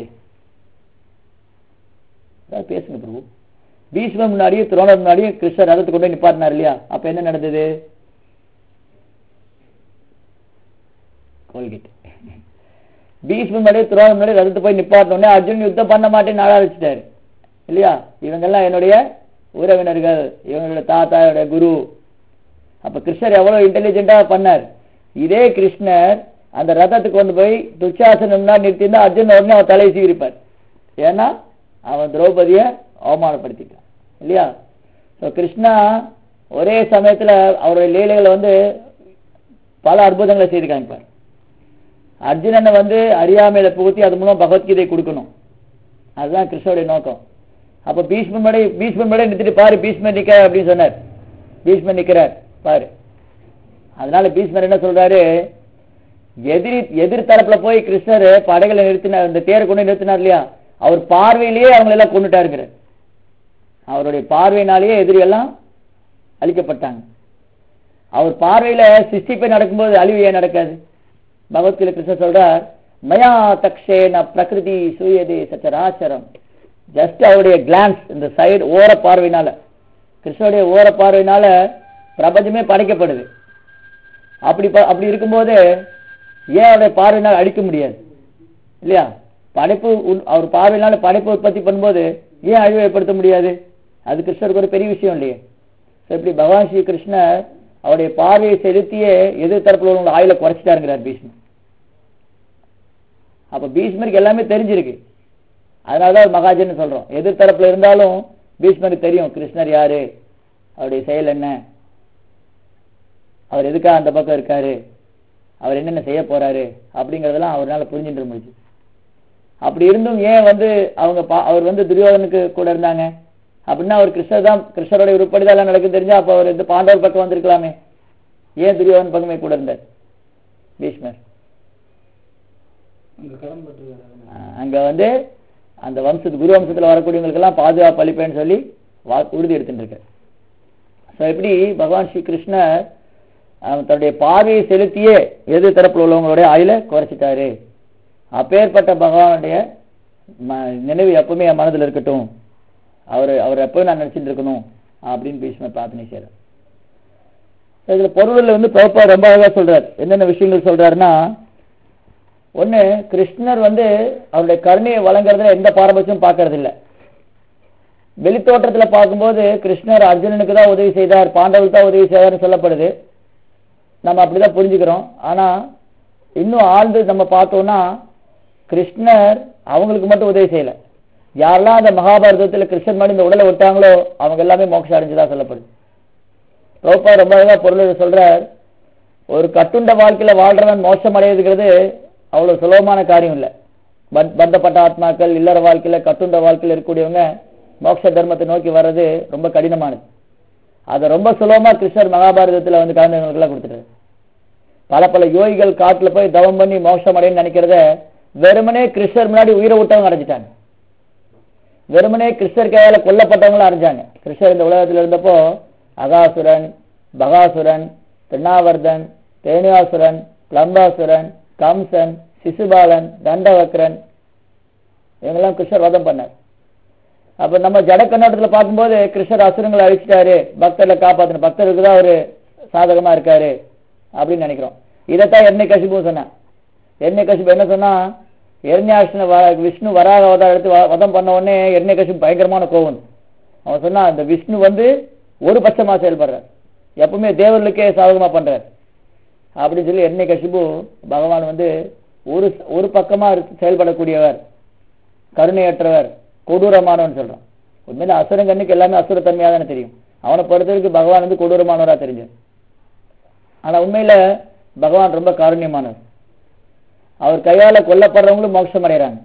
ஏதாவது பேசுங்க பிரபு பீஷ்மம் முன்னாடியும் துரோணர் முன்னாடியும் கிருஷ்ணர் ரதத்தை கொண்டு போய் நிப்பாட்டினார் இல்லையா அப்ப என்ன நடந்தது கோல்கேட் பீஷ்மம் முன்னாடி துரோணம் முன்னாடி ரதத்தை போய் நிப்பாட்டினோடனே அர்ஜுன் யுத்தம் பண்ண மாட்டேன்னு நாட வச்சுட்டாரு இல்லையா இவங்கெல்லாம் என்னுடைய உறவினர்கள் இவங்களுடைய தாத்தாவுடைய குரு அப்ப கிருஷ்ணர் எவ்வளவு இன்டெலிஜென்ட்டா பண்ணார் இதே கிருஷ்ணர் அந்த ரதத்துக்கு கொண்டு போய் துச்சாசனம் முன்னாடி நிறுத்தியிருந்தா அர்ஜுன் உடனே அவன் தலையை சீரிப்பார் ஏன்னா அவன் திரௌபதிய அவமானப்படுத்திட்டான் இல்லையா ஸோ கிருஷ்ணா ஒரே சமயத்துல அவருடைய லீலைகளை வந்து பல அற்புதங்களை செய்து காமிப்பார் அர்ஜுனனை வந்து அறியாமையில புகுத்தி அது மூலம் பகவத்கீதை கொடுக்கணும் அதுதான் கிருஷ்ணருடைய நோக்கம் அப்ப பீஷ்மன் மடை பீஷ்மன் மடை நிறுத்திட்டு பாரு பீஷ்மர் நிக்க அப்படின்னு சொன்னார் பீஷ்மர் நிக்கிறார் பாரு அதனால பீஷ்மர் என்ன சொல்றாரு எதிரி எதிர் தரப்புல போய் கிருஷ்ணர் படைகளை நிறுத்தினார் இந்த தேரை கொண்டு நிறுத்தினார் இல்லையா அவர் பார்வையிலேயே அவங்க எல்லாம் கொண்டுட்டாருங்கிறார் அவருடைய பார்வையினாலேயே எதிரி எல்லாம் அழிக்கப்பட்டாங்க அவர் பார்வையில சிருஷ்டிப்பை நடக்கும்போது அழிவு ஏன் நடக்காது பகவத்கீதை கிருஷ்ணர் சொல்றார் மயா தக்ஷேன பிரகிருதி சூயதே சச்சராச்சரம் ஜஸ்ட் அவருடைய கிளான்ஸ் இந்த சைடு ஓர பார்வையினால கிருஷ்ணருடைய ஓர பார்வையினால பிரபஞ்சமே படைக்கப்படுது அப்படி ப- அப்படி இருக்கும்போது ஏன் அவருடைய பார்வையினால் அழிக்க முடியாது இல்லையா படைப்பு உள்- அவர் பார்வையினால படைப்பு உற்பத்தி பண்ணும்போது ஏன் அழிவை ஏற்படுத்த முடியாது அது கிருஷ்ணருக்கு ஒரு பெரிய விஷயம் இல்லையே So, இப்படி பகவான் ஸ்ரீ கிருஷ்ணர் அவருடைய பார்வையை செலுத்தியே எதிர் தரப்புல உள்ளவங்க ஆயுள குறைச்சிட்டாருங்கிறார் பீஷ்மர் அப்ப பீஷ்மருக்கு எல்லாமே தெரிஞ்சிருக்கு அதனாலதான் மகாஜன் சொல்றோம் எதிர் தரப்புல இருந்தாலும் பீஷ்மருக்கு தெரியும் கிருஷ்ணர் யாரு அவருடைய செயல் என்ன அவர் எதுக்காக அந்த பக்கம் இருக்காரு அவர் என்னென்ன செய்ய போறாரு அப்படிங்கறதெல்லாம் அவரால புரிஞ்சுட்டு முடிஞ்சு அப்படி இருந்தும் ஏன் வந்து அவங்க பா- அவர் வந்து துரியோதனுக்கு கூட இருந்தாங்க அப்படின்னா அவர் கிருஷ்ணர் தான் கிருஷ்ணருடைய உருப்படிதான் எல்லாம் நடக்கும் தெரிஞ்சா அப்ப அவர் இந்த பாண்டவர் பக்கம் வந்திருக்கலாமே ஏன் துரியோதன் பக்கமே கூட இருந்தார் பீஷ்மர் அங்க கடன் பட்டிருக்காரு ஆஹ் அங்க வந்து அந்த வம்சத்து குரு வம்சத்துல வரக்கூடியவங்களுக்கெல்லாம் பாதுகாப்பு அளிப்பேன்னு சொல்லி வா- உறுதி எடுத்துட்டு இருக்கார் ஸோ எப்படி பகவான் ஸ்ரீ கிருஷ்ணர் அவன் தன்னுடைய பார்வையை செலுத்தியே எதிர் தரப்புல உள்ளவங்களுடைய ஆயுள குறைச்சிட்டாரு அப்பேற்பட்ட பகவானுடைய ம- நினைவு எப்பவுமே என் மனதில் இருக்கட்டும் அவர் அவர் எப்பவும் நான் நினைச்சிட்டு இருக்கணும் அப்படின்னு பீஷ்மர் பிரார்த்தனை செய்யறார் இதுல பொருள்ல வந்து பிரபா ரொம்ப அழகா சொல்றார் என்னென்ன விஷயங்கள் சொல்றாருன்னா ஒண்ணு கிருஷ்ணர் வந்து அவருடைய கருணையை வழங்குறதுல எந்த பாரபட்சமும் பார்க்கறது இல்ல வெளித்தோற்றத்துல பார்க்கும்போது கிருஷ்ணர் அர்ஜுனனுக்கு தான் உதவி செய்தார் பாண்டவருக்கு தான் உதவி செய்தார்னு சொல்லப்படுது நம்ம அப்படிதான் புரிஞ்சுக்கிறோம் ஆனா இன்னும் ஆழ்ந்து நம்ம பார்த்தோம்னா கிருஷ்ணர் அவங்களுக்கு மட்டும் உதவி செய்யல யாரெல்லாம் அந்த மகாபாரதத்துல கிருஷ்ணர் மாதிரி இந்த உடலை விட்டாங்களோ அவங்க எல்லாமே மோட்சம் அடைஞ்சதா சொல்லப்படுது ரோப்பா ரொம்ப அழகா பொருள் சொல்றார் ஒரு கட்டுண்ட வாழ்க்கையில வாழ்றவன் மோட்சம் அடையுதுங்கிறது அவ்வளவு சுலபமான காரியம் இல்ல பத்- பந்தப்பட்ட ஆத்மாக்கள் இல்லற வாழ்க்கையில கட்டுண்ட வாழ்க்கையில இருக்கக்கூடியவங்க மோட்ச தர்மத்தை நோக்கி வர்றது ரொம்ப கடினமானது அதை ரொம்ப சுலபமா கிருஷ்ணர் மகாபாரதத்துல வந்து கலந்தவங்களுக்கெல்லாம் கொடுத்துட்டாரு பல பல யோகிகள் காட்டுல போய் தவம் பண்ணி மோட்சம் அடையன்னு நினைக்கிறத வெறுமனே கிருஷ்ணர் முன்னாடி உயிரை விட்டவங்க அடைஞ்சிட்டாங்க வெறுமனே கிருஷ்ணர் கையால கொல்லப்பட்டவங்களும் அடைஞ்சாங்க கிருஷ்ணர் இந்த உலகத்துல இருந்தப்போ அகாசுரன் பகாசுரன் திருநாவர்தன் தேனியாசுரன் பிளம்பாசுரன் கம்சன் சிசுபாலன் தண்டவக்ரன் இவங்கெல்லாம் கிருஷ்ணர் வதம் பண்ணார் அப்ப நம்ம ஜட கண்ணோட்டத்துல பார்க்கும்போது கிருஷ்ணர் அசுரங்களை அழிச்சிட்டாரு பக்தர்களை காப்பாத்தணும் பக்தருக்கு தான் அவரு சாதகமா இருக்காரு அப்படின்னு நினைக்கிறோம் இதைத்தான் எண்ணெய் கசிப்பு சொன்னேன் எண்ணெய் கசிப்பு என்ன சொன்னா எரண்யாஷ்ண விஷ்ணு வராக அவதாரம் எடுத்து வ- வதம் பண்ண உடனே எண்ணெய் கசிப்பு பயங்கரமான கோவம் அவன் சொன்னா இந்த விஷ்ணு வந்து ஒரு பட்சமா செயல்படுறார் எப்பவுமே தேவர்களுக்கே சாதகமா பண்றார் அப்படின்னு சொல்லி எண்ணெய் கசிப்பு பகவான் வந்து ஒரு ஒரு பக்கமா இருக்கு- செயல்படக்கூடியவர் கருணையற்றவர் கொடூரமானவன் சொல்றான் உண்மையில அசுரங்கண்ணுக்கு எல்லாமே அசுரத்தன்மையா தானே தெரியும் அவனை பொறுத்தவரைக்கும் பகவான் வந்து கொடூரமானவரா தெரிஞ்சார் ஆனா உண்மையில பகவான் ரொம்ப காருண்யமானவர் அவர் கையால கொல்லப்படுறவங்களும் மோட்சம் அடைகிறாங்க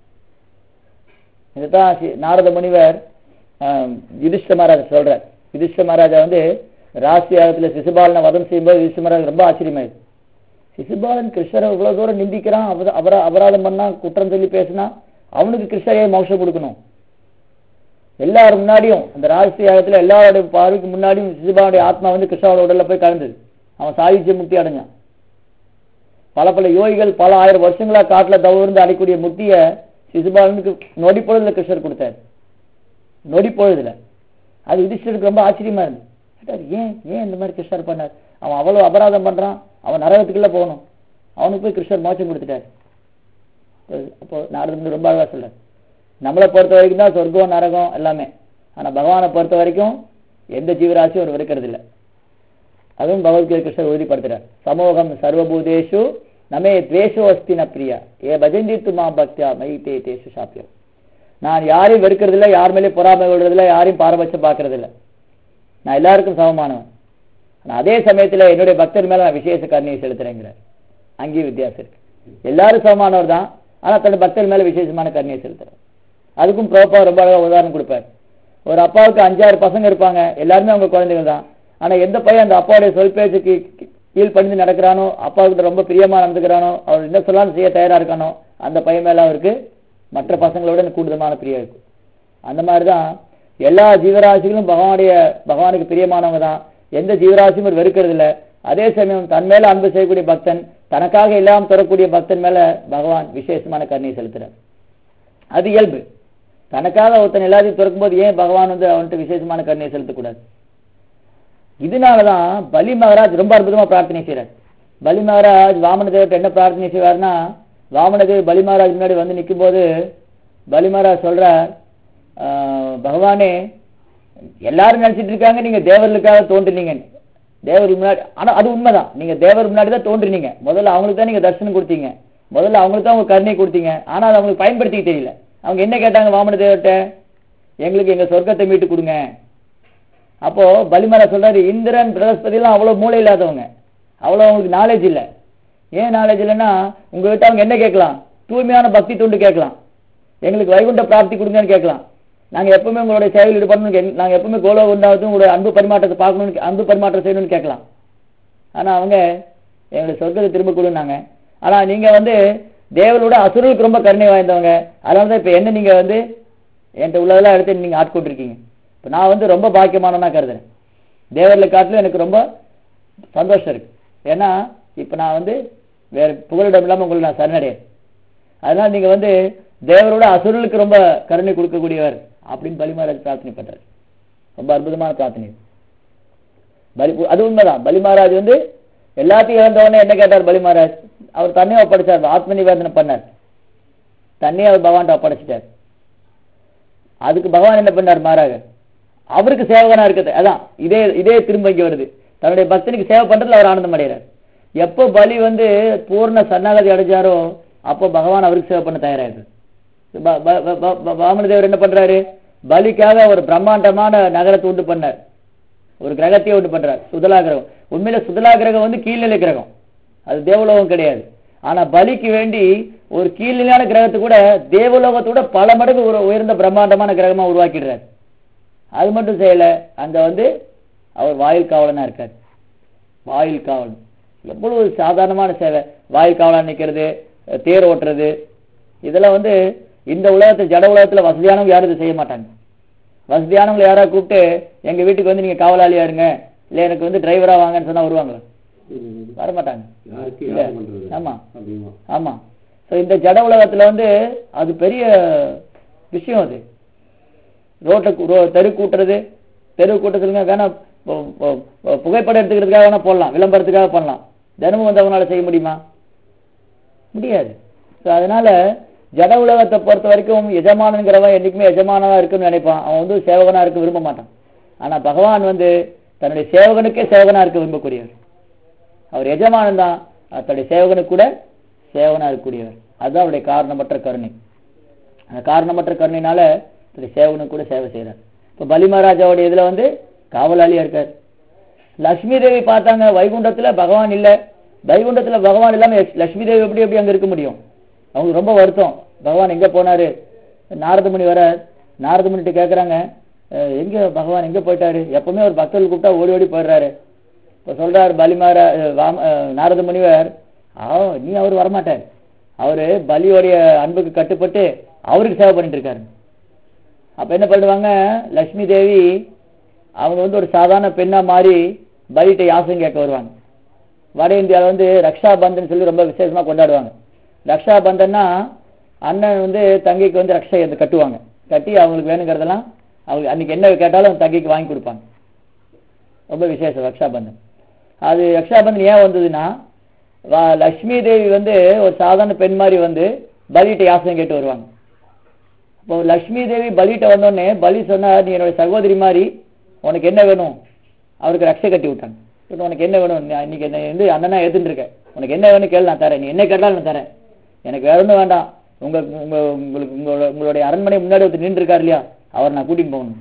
இதுதான் சி- நாரத முனிவர் ஆஹ், யுதிஷ்ட மகாராஜா சொல்றார் யுதிஷ்ட மகாராஜா வந்து ராசி யாகத்துல சிசுபாலனை வதம் செய்யும்போது யுதிஷ்ட மகாராஜா ரொம்ப ஆச்சரியமாயிருக்கு சிசுபாலன் கிருஷ்ணரை இவ்வளவு தூரம் நிந்திக்கிறான் அவர- அவர அபராதம் பண்ணா குற்றம் சொல்லி பேசினா அவனுக்கு கிருஷ்ணரையே மோட்சம் கொடுக்கணும் எல்லாரும் முன்னாடியும் அந்த ராசி யாகத்துல எல்லாருடைய பார்வைக்கு முன்னாடியும் சிசுபாலனுடைய ஆத்மா வந்து கிருஷ்ணாவோட உடல்ல போய் கலந்தது அவன் சாதிச்சு முக்தி அடைஞ்சான் பல பல யோகிகள் பல ஆயிரம் வருஷங்களா காட்டுல தவறு இருந்து அடையக்கூடிய முக்திய சிசுபாலனுக்கு நொடி பொழுதுல கிருஷ்ணர் கொடுத்தாரு நொடி பொழுதுல அது யுதிஷ்டருக்கு ரொம்ப ஆச்சரியமா இருந்தது கேட்டாரு, ஏன் ஏன் இந்த மாதிரி கிருஷ்ணர் பண்ணார் அவன் அவ்வளவு அபராதம் பண்றான் அவன் நரகத்துக்குள்ள போகணும் அவனுக்கு போய் கிருஷ்ணர் மோட்சம் கொடுத்துட்டாரு அப்போ நாரதன் ரொம்ப அழகா சொல்றாரு நம்மளை பொறுத்த வரைக்கும் தான் சொர்க்கம் நரகம் எல்லாமே ஆனா பகவானை பொறுத்த வரைக்கும் எந்த ஜீவராசியும் அவர் வெறுக்கிறது இல்லை அதுவும் பகவத்கீதை கிருஷ்ணர் உறுதிப்படுத்துறார் சமூகம் சர்வபூதேஷு நமே துவேஷோ அஸ்தி ந பிரியா ஏ பஜந்தி துமா பக்தியா மயி தே தேஷு சாப்பியம் நான் யாரையும் வெறுக்கிறது இல்லை யார் மேலேயும் பொறாமை விடுறது இல்லை யாரையும் பாரபட்சம் பார்க்கறது இல்லை நான் எல்லாருக்கும் சமமானவன் ஆனா அதே சமயத்துல என்னுடைய பக்தர் மேல நான் விசேஷ கருணையை செலுத்துறேங்கிறார் அங்கேயும் வித்தியாசம் இருக்கு எல்லாரும் சமமானவர் தான் ஆனா தன் பக்தர் மேல விசேஷமான கருணையை செலுத்துறார் அதுக்கும் ப்ரோப்பா ரொம்ப அழகா உதாரணம் கொடுப்பார் ஒரு அப்பாவுக்கு அஞ்சாறு பசங்க இருப்பாங்க எல்லாருமே அவங்க குழந்தைகள் தான் ஆனா எந்த பையன் அந்த அப்பாவுடைய சொல் பேச்சுக்கு கீ- கீழ் பணிந்து நடக்கிறானோ அப்பாவுக்கு ரொம்ப பிரியமா நடந்துக்கிறானோ அவர் என்ன சொல்லாலும் செய்ய தயாரா இருக்கானோ அந்த பையன் மேல அவருக்கு மற்ற பசங்களோட கூடுதலான பிரியம் இருக்கும் அந்த மாதிரிதான் எல்லா ஜீவராசிகளும் பகவானுடைய பகவானுக்கு பிரியமானவங்க தான் எந்த ஜீவராசியும் ஒரு வெறுக்கிறது இல்ல அதே சமயம் தன் மேல அன்பு செய்யக்கூடிய பக்தன் தனக்காக எல்லாம் தரக்கூடிய பக்தன் மேல பகவான் விசேஷமான கருணையை செலுத்துறார் அது இயல்பு தனக்காக ஒருத்தன் எல்லாத்தையும் திறக்கும்போது ஏன் பகவான் வந்து அவன்கிட்ட விசேஷமான கருணையை செலுத்தக்கூடாது இதனாலதான் பலி மகராஜ் ரொம்ப அற்புதமா பிரார்த்தனை செய்யறார் பலி மகராஜ் வாமன தேவர்கிட்ட என்ன பிரார்த்தனை செய்வார்னா வாமன தேவ் பலி மகராஜ் முன்னாடி வந்து நிக்கும்போது பலி மகராஜ் சொல்றார் "ஆஹ், பகவானே எல்லாரும் நினைச்சிட்டு இருக்காங்க நீங்க தேவர்களுக்காக தோன்றினீங்க தேவர் முன்னாடி ஆனா அது உண்மைதான் நீங்க தேவர் முன்னாடி தான் தோன்றினீங்க முதல்ல அவங்களுக்கு தான் நீங்க தரிசனம் கொடுத்தீங்க முதல்ல அவங்களுக்கு தான் உங்க கருணை கொடுத்தீங்க ஆனா அதை அவங்களுக்கு பயன்படுத்திக்க தெரியல அவங்க என்ன கேட்டாங்க வாமன தேவர்கிட்ட எங்களுக்கு எங்க சொர்க்கத்தை மீட்டு கொடுங்க அப்போ பலிமரா சொல்றாரு இந்திரன் பிரகஸ்பதி எல்லாம் அவ்வளவு மூளை இல்லாதவங்க அவ்வளவு அவங்களுக்கு நாலேஜ் இல்ல ஏன் நாலேஜ் இல்லைன்னா உங்ககிட்ட அவங்க என்ன கேட்கலாம் தூய்மையான பக்தி தொண்டு கேட்கலாம் எங்களுக்கு வைகுண்ட பிராப்தி கொடுங்கன்னு கேட்கலாம் நாங்க எப்பவுமே உங்களுடைய சேவையில் ஈடுபடணும் கே- நாங்க எப்பவுமே கோலோ உண்டாவது உங்களுடைய அன்பு பரிமாற்றத்தை பார்க்கணும்னு அன்பு பரிமாற்றம் செய்யணும்னு கேட்கலாம் ஆனா அவங்க எங்களுடைய சொர்க்கத்தை திரும்ப கொடுனாங்க ஆனா நீங்க வந்து தேவனோட அசுரர்களுக்கு ரொம்ப கருணை வாய்ந்தவங்க அதனால தான் இப்ப என்ன நீங்க வந்து என்கிட்ட உள்ளதெல்லாம் எடுத்து நீங்க ஆட்கொண்டிருக்கீங்க இப்ப நான் வந்து ரொம்ப பாக்கியமானவனா கருதுறேன் தேவர்களை காட்டிலும் எனக்கு ரொம்ப சந்தோஷம் இருக்கு ஏன்னா இப்ப நான் வந்து வேற புகலிடம் இல்லாம உங்களை நான் சரணடையேன் அதனால நீங்க வந்து தேவரோட அசுரர்களுக்கு ரொம்ப கருணை கொடுக்கக்கூடியவர் அப்படின்னு பலிமராஜ் பிரார்த்தனை பண்றாரு ரொம்ப அற்புதமான பிரார்த்தனை இது. பலி அது உண்மைதான் பலி மகாராஜ் வந்து எல்லாத்தையும் இழந்தவொடனே என்ன கேட்டார் பலி மகாராஜ் அவர் தன்னையும் ஒப்படைச்சார் ஆத்ம நிவேதனை பண்ணார் தன்னையும் அவர் பகவான்கிட்ட ஒப்படைச்சிட்டார் அதுக்கு பகவான் என்ன பண்ணார் மாறாக அவருக்கு சேவகனா இருக்குது அதான் இதே இதே திரும்ப இங்க வருது தன்னுடைய பக்தனுக்கு சேவை பண்றதுல அவர் ஆனந்தம் அடைகிறார் எப்போ பலி வந்து பூர்ண சரணாகதி அடைஞ்சாரோ அப்போ பகவான் அவருக்கு சேவை பண்ண தயாராயிரு வாமனதேவர் என்ன பண்றாரு பலிக்காக ஒரு பிரம்மாண்டமான நகரத்தை உண்டு பண்ணார் ஒரு கிரகத்தையே உண்டு பண்றார் சுதலா கிரகம் உண்மையில சுதலா கிரகம் வந்து கீழ்நிலை கிரகம் அது தேவலோகம் கிடையாது ஆனா பலிக்கு வேண்டி ஒரு கீழ்நிலையான கிரகத்தை கூட தேவலோகத்தோட பல மடங்கு ஒரு உயர்ந்த பிரம்மாண்டமான கிரகமா உருவாக்கிடுறார் அது மட்டும் செய்யல அங்க வந்து அவர் வாயில் காவலனா இருக்கார் வாயில் காவலன் எவ்வளவு சாதாரணமான சேவை வாயில் காவலா நிக்கிறது தேர் ஓட்டுறது இதெல்லாம் வந்து இந்த உலகத்துல ஜட உலகத்துல வசதியானவங்க யாரும் இதை செய்ய மாட்டாங்க வசதியானவங்களை யாராவது கூப்பிட்டு எங்க வீட்டுக்கு வந்து நீங்க காவலாளியா இருங்க இல்ல எனக்கு வந்து டிரைவரா வாங்கன்னு சொன்னா வருவாங்களா வர மாட்டாங்க யாருக்கு இல்ல. யார் பண்றது ஆமா அப்படிமா ஆமா சோ இந்த ஜட உலகத்துல வந்து அது பெரிய விஷயம் அது ரோட்டை கு- ரோ- தெரு கூட்டுறது தெரு கூட்டத்துலங்க வேணா பு- பு- பு- புகைப்படம் எடுத்துக்கிறதுக்காக வேணா போடலாம் விளம்பரத்துக்காக பண்ணலாம் தினமும் வந்து அவங்களால செய்ய முடியுமா முடியாது ஸோ அதனால ஜட உலகத்தை பொறுத்த வரைக்கும் எஜமானங்கிறவன் என்னைக்குமே எஜமானதா இருக்குன்னு நினைப்பான் அவன் வந்து சேவகனா இருக்க விரும்ப மாட்டான் ஆனா பகவான் வந்து தன்னுடைய சேவகனுக்கே சேவகனா இருக்க விரும்பக்கூடியவர் அவர் எஜமானன் தான் தன்னுடைய சேவகனுக்கு கூட சேவகனா இருக்கக்கூடியவர் அதுதான் அவருடைய காரணமற்ற கருணை அந்த காரணமற்ற கருணையினால தன்னுடைய சேவகனுக்கு கூட சேவை செய்யறார் இப்ப பலி மகாராஜாவுடைய இதுல வந்து காவலாளியா இருக்கார் லட்சுமி தேவி பார்த்தாங்க வைகுண்டத்துல பகவான் இல்ல வைகுண்டத்துல பகவான் இல்லாம எஸ்- லட்சுமி தேவி எப்படி எப்படி அங்க இருக்க முடியும் அவங்களுக்கு ரொம்ப வருத்தம் பகவான் எங்க போனாரு நாரதமுனி வர நாரதமுனிட்டு கேக்குறாங்க "அஹ், எங்க பகவான் எங்க போயிட்டாரு எப்பவுமே ஒரு பக்தர்கள் கூப்பிட்டா ஓடி ஓடி போயிடுறாரு இப்ப சொல்றாரு பலிமார அஹ், வாம- அஹ், நாரத முனிவர் ஆ நீ அவர் வரமாட்டார் அவரு பலியோடைய அன்புக்கு கட்டுப்பட்டு அவருக்கு சேவை பண்ணிட்டு இருக்காரு அப்ப என்ன பண்ணுவாங்க லட்சுமி தேவி அவங்க வந்து ஒரு சாதாரண பெண்ணா மாறி பலிட்ட யாசம் கேட்க வருவாங்க வட இந்தியாவில் வந்து ரக்ஷா பந்தன் சொல்லி ரொம்ப விசேஷமா கொண்டாடுவாங்க ரக்ஷா பந்தன்னா அண்ணன் வந்து தங்கைக்கு வந்து ரக்ஷை வந்து கட்டுவாங்க கட்டி அவங்களுக்கு வேணுங்கிறதெல்லாம் அவங்க அன்னைக்கு என்ன கேட்டாலும் தங்கைக்கு வாங்கி கொடுப்பாங்க ரொம்ப விசேஷம் ரக்ஷாபந்தன் அது ரக்ஷாபந்தன் ஏன் வந்ததுன்னா வா- லக்ஷ்மி தேவி வந்து ஒரு சாதாரண பெண் மாதிரி வந்து பலிட்ட யாசனம் கேட்டு வருவாங்க இப்போ லக்ஷ்மி தேவி பலிட்ட வந்தோடனே பலி சொன்னார் நீ என்னோட சகோதரி மாதிரி உனக்கு என்ன வேணும் அவருக்கு ரக்ஷை கட்டி விட்டாங்க சொன்ன, உனக்கு என்ன வேணும் நீ இன்னைக்கு என்ன வந்து அண்ணனா எடுத்துட்டு இருக்க உனக்கு என்ன வேணும் கேளு நான் தரேன் நீ என்ன கேட்டாலும் நான் தரேன் எனக்கு வேற ஒன்றும் வேண்டாம் உங்க உங்க உங்களுக்கு உங்களோட உங்களுடைய அரண்மனை முன்னாடி ஒருத்தர் நின்று இருக்காரு இல்லையா அவர் நான் கூட்டிட்டு போகணும்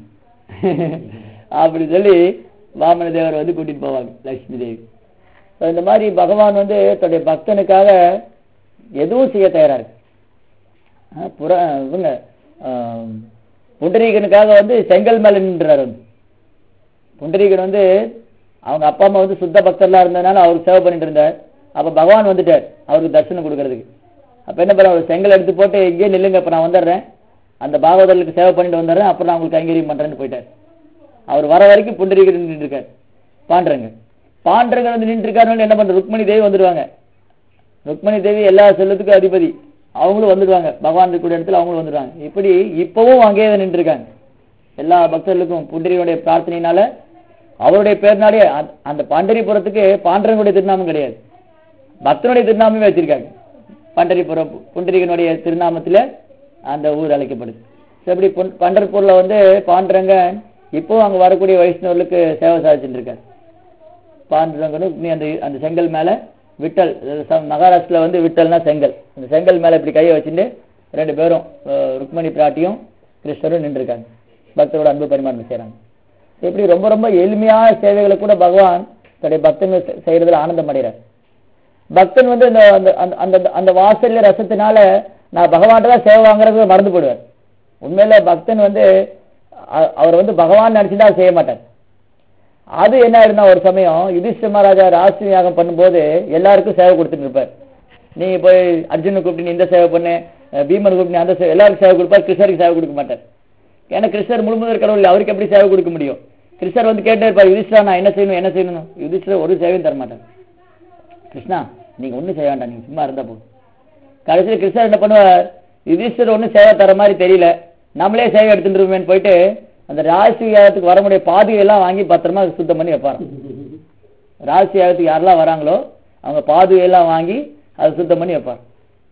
அப்படி சொல்லி வாமன தேவர் வந்து கூட்டிட்டு போவாங்க லட்சுமி தேவி So, இந்த மாதிரி பகவான் வந்து தன்னுடைய பக்தனுக்காக எதுவும் செய்ய தயாரா இருக்கு ஆ, புற இவங்க ஆம், புண்டரீகனுக்காக வந்து செங்கல் மேல நின்றாரு வந்து புண்டரீகன் வந்து அவங்க அப்பா அம்மா வந்து சுத்த பக்தர்லாம் இருந்ததுனால அவருக்கு சேவை பண்ணிட்டு இருந்தார் அப்ப பகவான் வந்துட்டார் அவருக்கு தரிசனம் கொடுக்கறதுக்கு அப்ப என்ன பண்ண ஒரு செங்கல் எடுத்து போட்டு இங்கேயே நில்லுங்க அப்ப நான் வந்துடுறேன் அந்த பாகவதர்களுக்கு சேவை பண்ணிட்டு வந்துடுறேன் அப்புறம் நான் உங்களுக்கு கைங்கரியம் பண்றேன்னு போயிட்டார் அவர் வர வரைக்கும் புண்டரீகன் நின்றுட்டு இருக்கார் பாண்டுறங்க பாண்டுறங்க வந்து நின்று இருக்காரு என்ன பண்ற ருக்மணி தேவி வந்துடுவாங்க ருக்மணி தேவி எல்லா செல்லத்துக்கும் அதிபதி அவங்களும் வந்துடுவாங்க பகவான் இருக்கக்கூடிய இடத்துல அவங்களும் வந்துடுவாங்க இப்படி இப்பவும் அங்கேயே நின்று இருக்காங்க எல்லா பக்தர்களுக்கும் புண்டரியுடைய பிரார்த்தனையினால அவருடைய பேர்னாலே அந்த- அந்த பாண்டரிபுரத்துக்கு பாண்டரனுடைய திருநாமம் கிடையாது பக்தனுடைய திருநாமமே வச்சிருக்காங்க பண்டரிபுரம் புண்டரிகனுடைய திருநாமத்துல அந்த ஊர் அழைக்கப்படுது So, இப்படி புன்- பண்டர்பூர்ல வந்து பாண்டரங்கன் இப்பவும் அங்க வரக்கூடிய வைஷ்ணவர்களுக்கு சேவை சாதிச்சுட்டு இருக்காரு பாண்டுரங்கனும் நீ அந்த அந்த செங்கல் மேல விட்டல் அதாவது ச- மகாராஷ்டிரல வந்து விட்டல்னா செங்கல் அந்த செங்கல் மேல இப்படி கையை வச்சுட்டு ரெண்டு பேரும் அஹ், ருக்மணி பிராட்டியும் கிருஷ்ணரும் நின்றுருக்காங்க பக்தரோட அன்பு பரிமாற்றம் செய்றாங்க இப்படி ரொம்ப ரொம்ப எளிமையான சேவைகளை கூட பகவான் தன்னுடைய பக்தர்கள் செ- செய்யறதுல ஆனந்தம் அடைகிறார் பக்தன் வந்து இந்த அந்த அந்த- அந்த அந்த வாசல்ய ரசத்தினால நான் பகவான்கிட்ட தான் சேவை வாங்குறது மறந்து போடுவார் உண்மையில பக்தன் வந்து அ- அவர் வந்து பகவான் நினைச்சுட்டா அதை செய்ய மாட்டார் அது என்ன ஆயிருந்தா ஒரு சமயம் யுதிஷ்ட மகாராஜா ராசி யாகம் பண்ணும்போது எல்லாருக்கும் சேவை கொடுத்துட்டு இருப்பார் நீங்க போய் அர்ஜுனை கூப்பிட்டு நீ இந்த சேவை பண்ணு அஹ் பீமனை கூப்பிட்டு நீ அந்த சேவை எல்லாருக்கும் சேவை கொடுப்பார் கிருஷ்ணருக்கு சேவை கொடுக்க மாட்டார் ஏன்னா கிருஷ்ணர் முழுமுதல் கடவுள் இல்லை. அவருக்கு எப்படி சேவை கொடுக்க முடியும் கிருஷ்ணர் வந்து கேட்டே இருப்பார் யுதிஷ்டா நான் என்ன செய்யணும் என்ன செய்யணும் யுதிஷ்டர் ஒரு சேவையும் தர மாட்டார் கிருஷ்ணா நீங்க ஒண்ணும் செய்ய வேண்டாம் நீங்க சும்மா இருந்தா போதும் கடைசியில் கிருஷ்ணர் என்ன பண்ணுவார் யுதிஷ்டர் ஒண்ணும் சேவை தர மாதிரி தெரியல நம்மளே சேவை எடுத்துட்டு போயிட்டு அந்த ராசி யாகத்துக்கு வர முடிய பாதுகையெல்லாம் வாங்கி பத்திரமா சுத்தம் பண்ணி வைப்பாராம் ராசி யாகத்துக்கு யாரெல்லாம் வராங்களோ அவங்க பாதுகையெல்லாம் வாங்கி அதை சுத்தம் பண்ணி வைப்பார்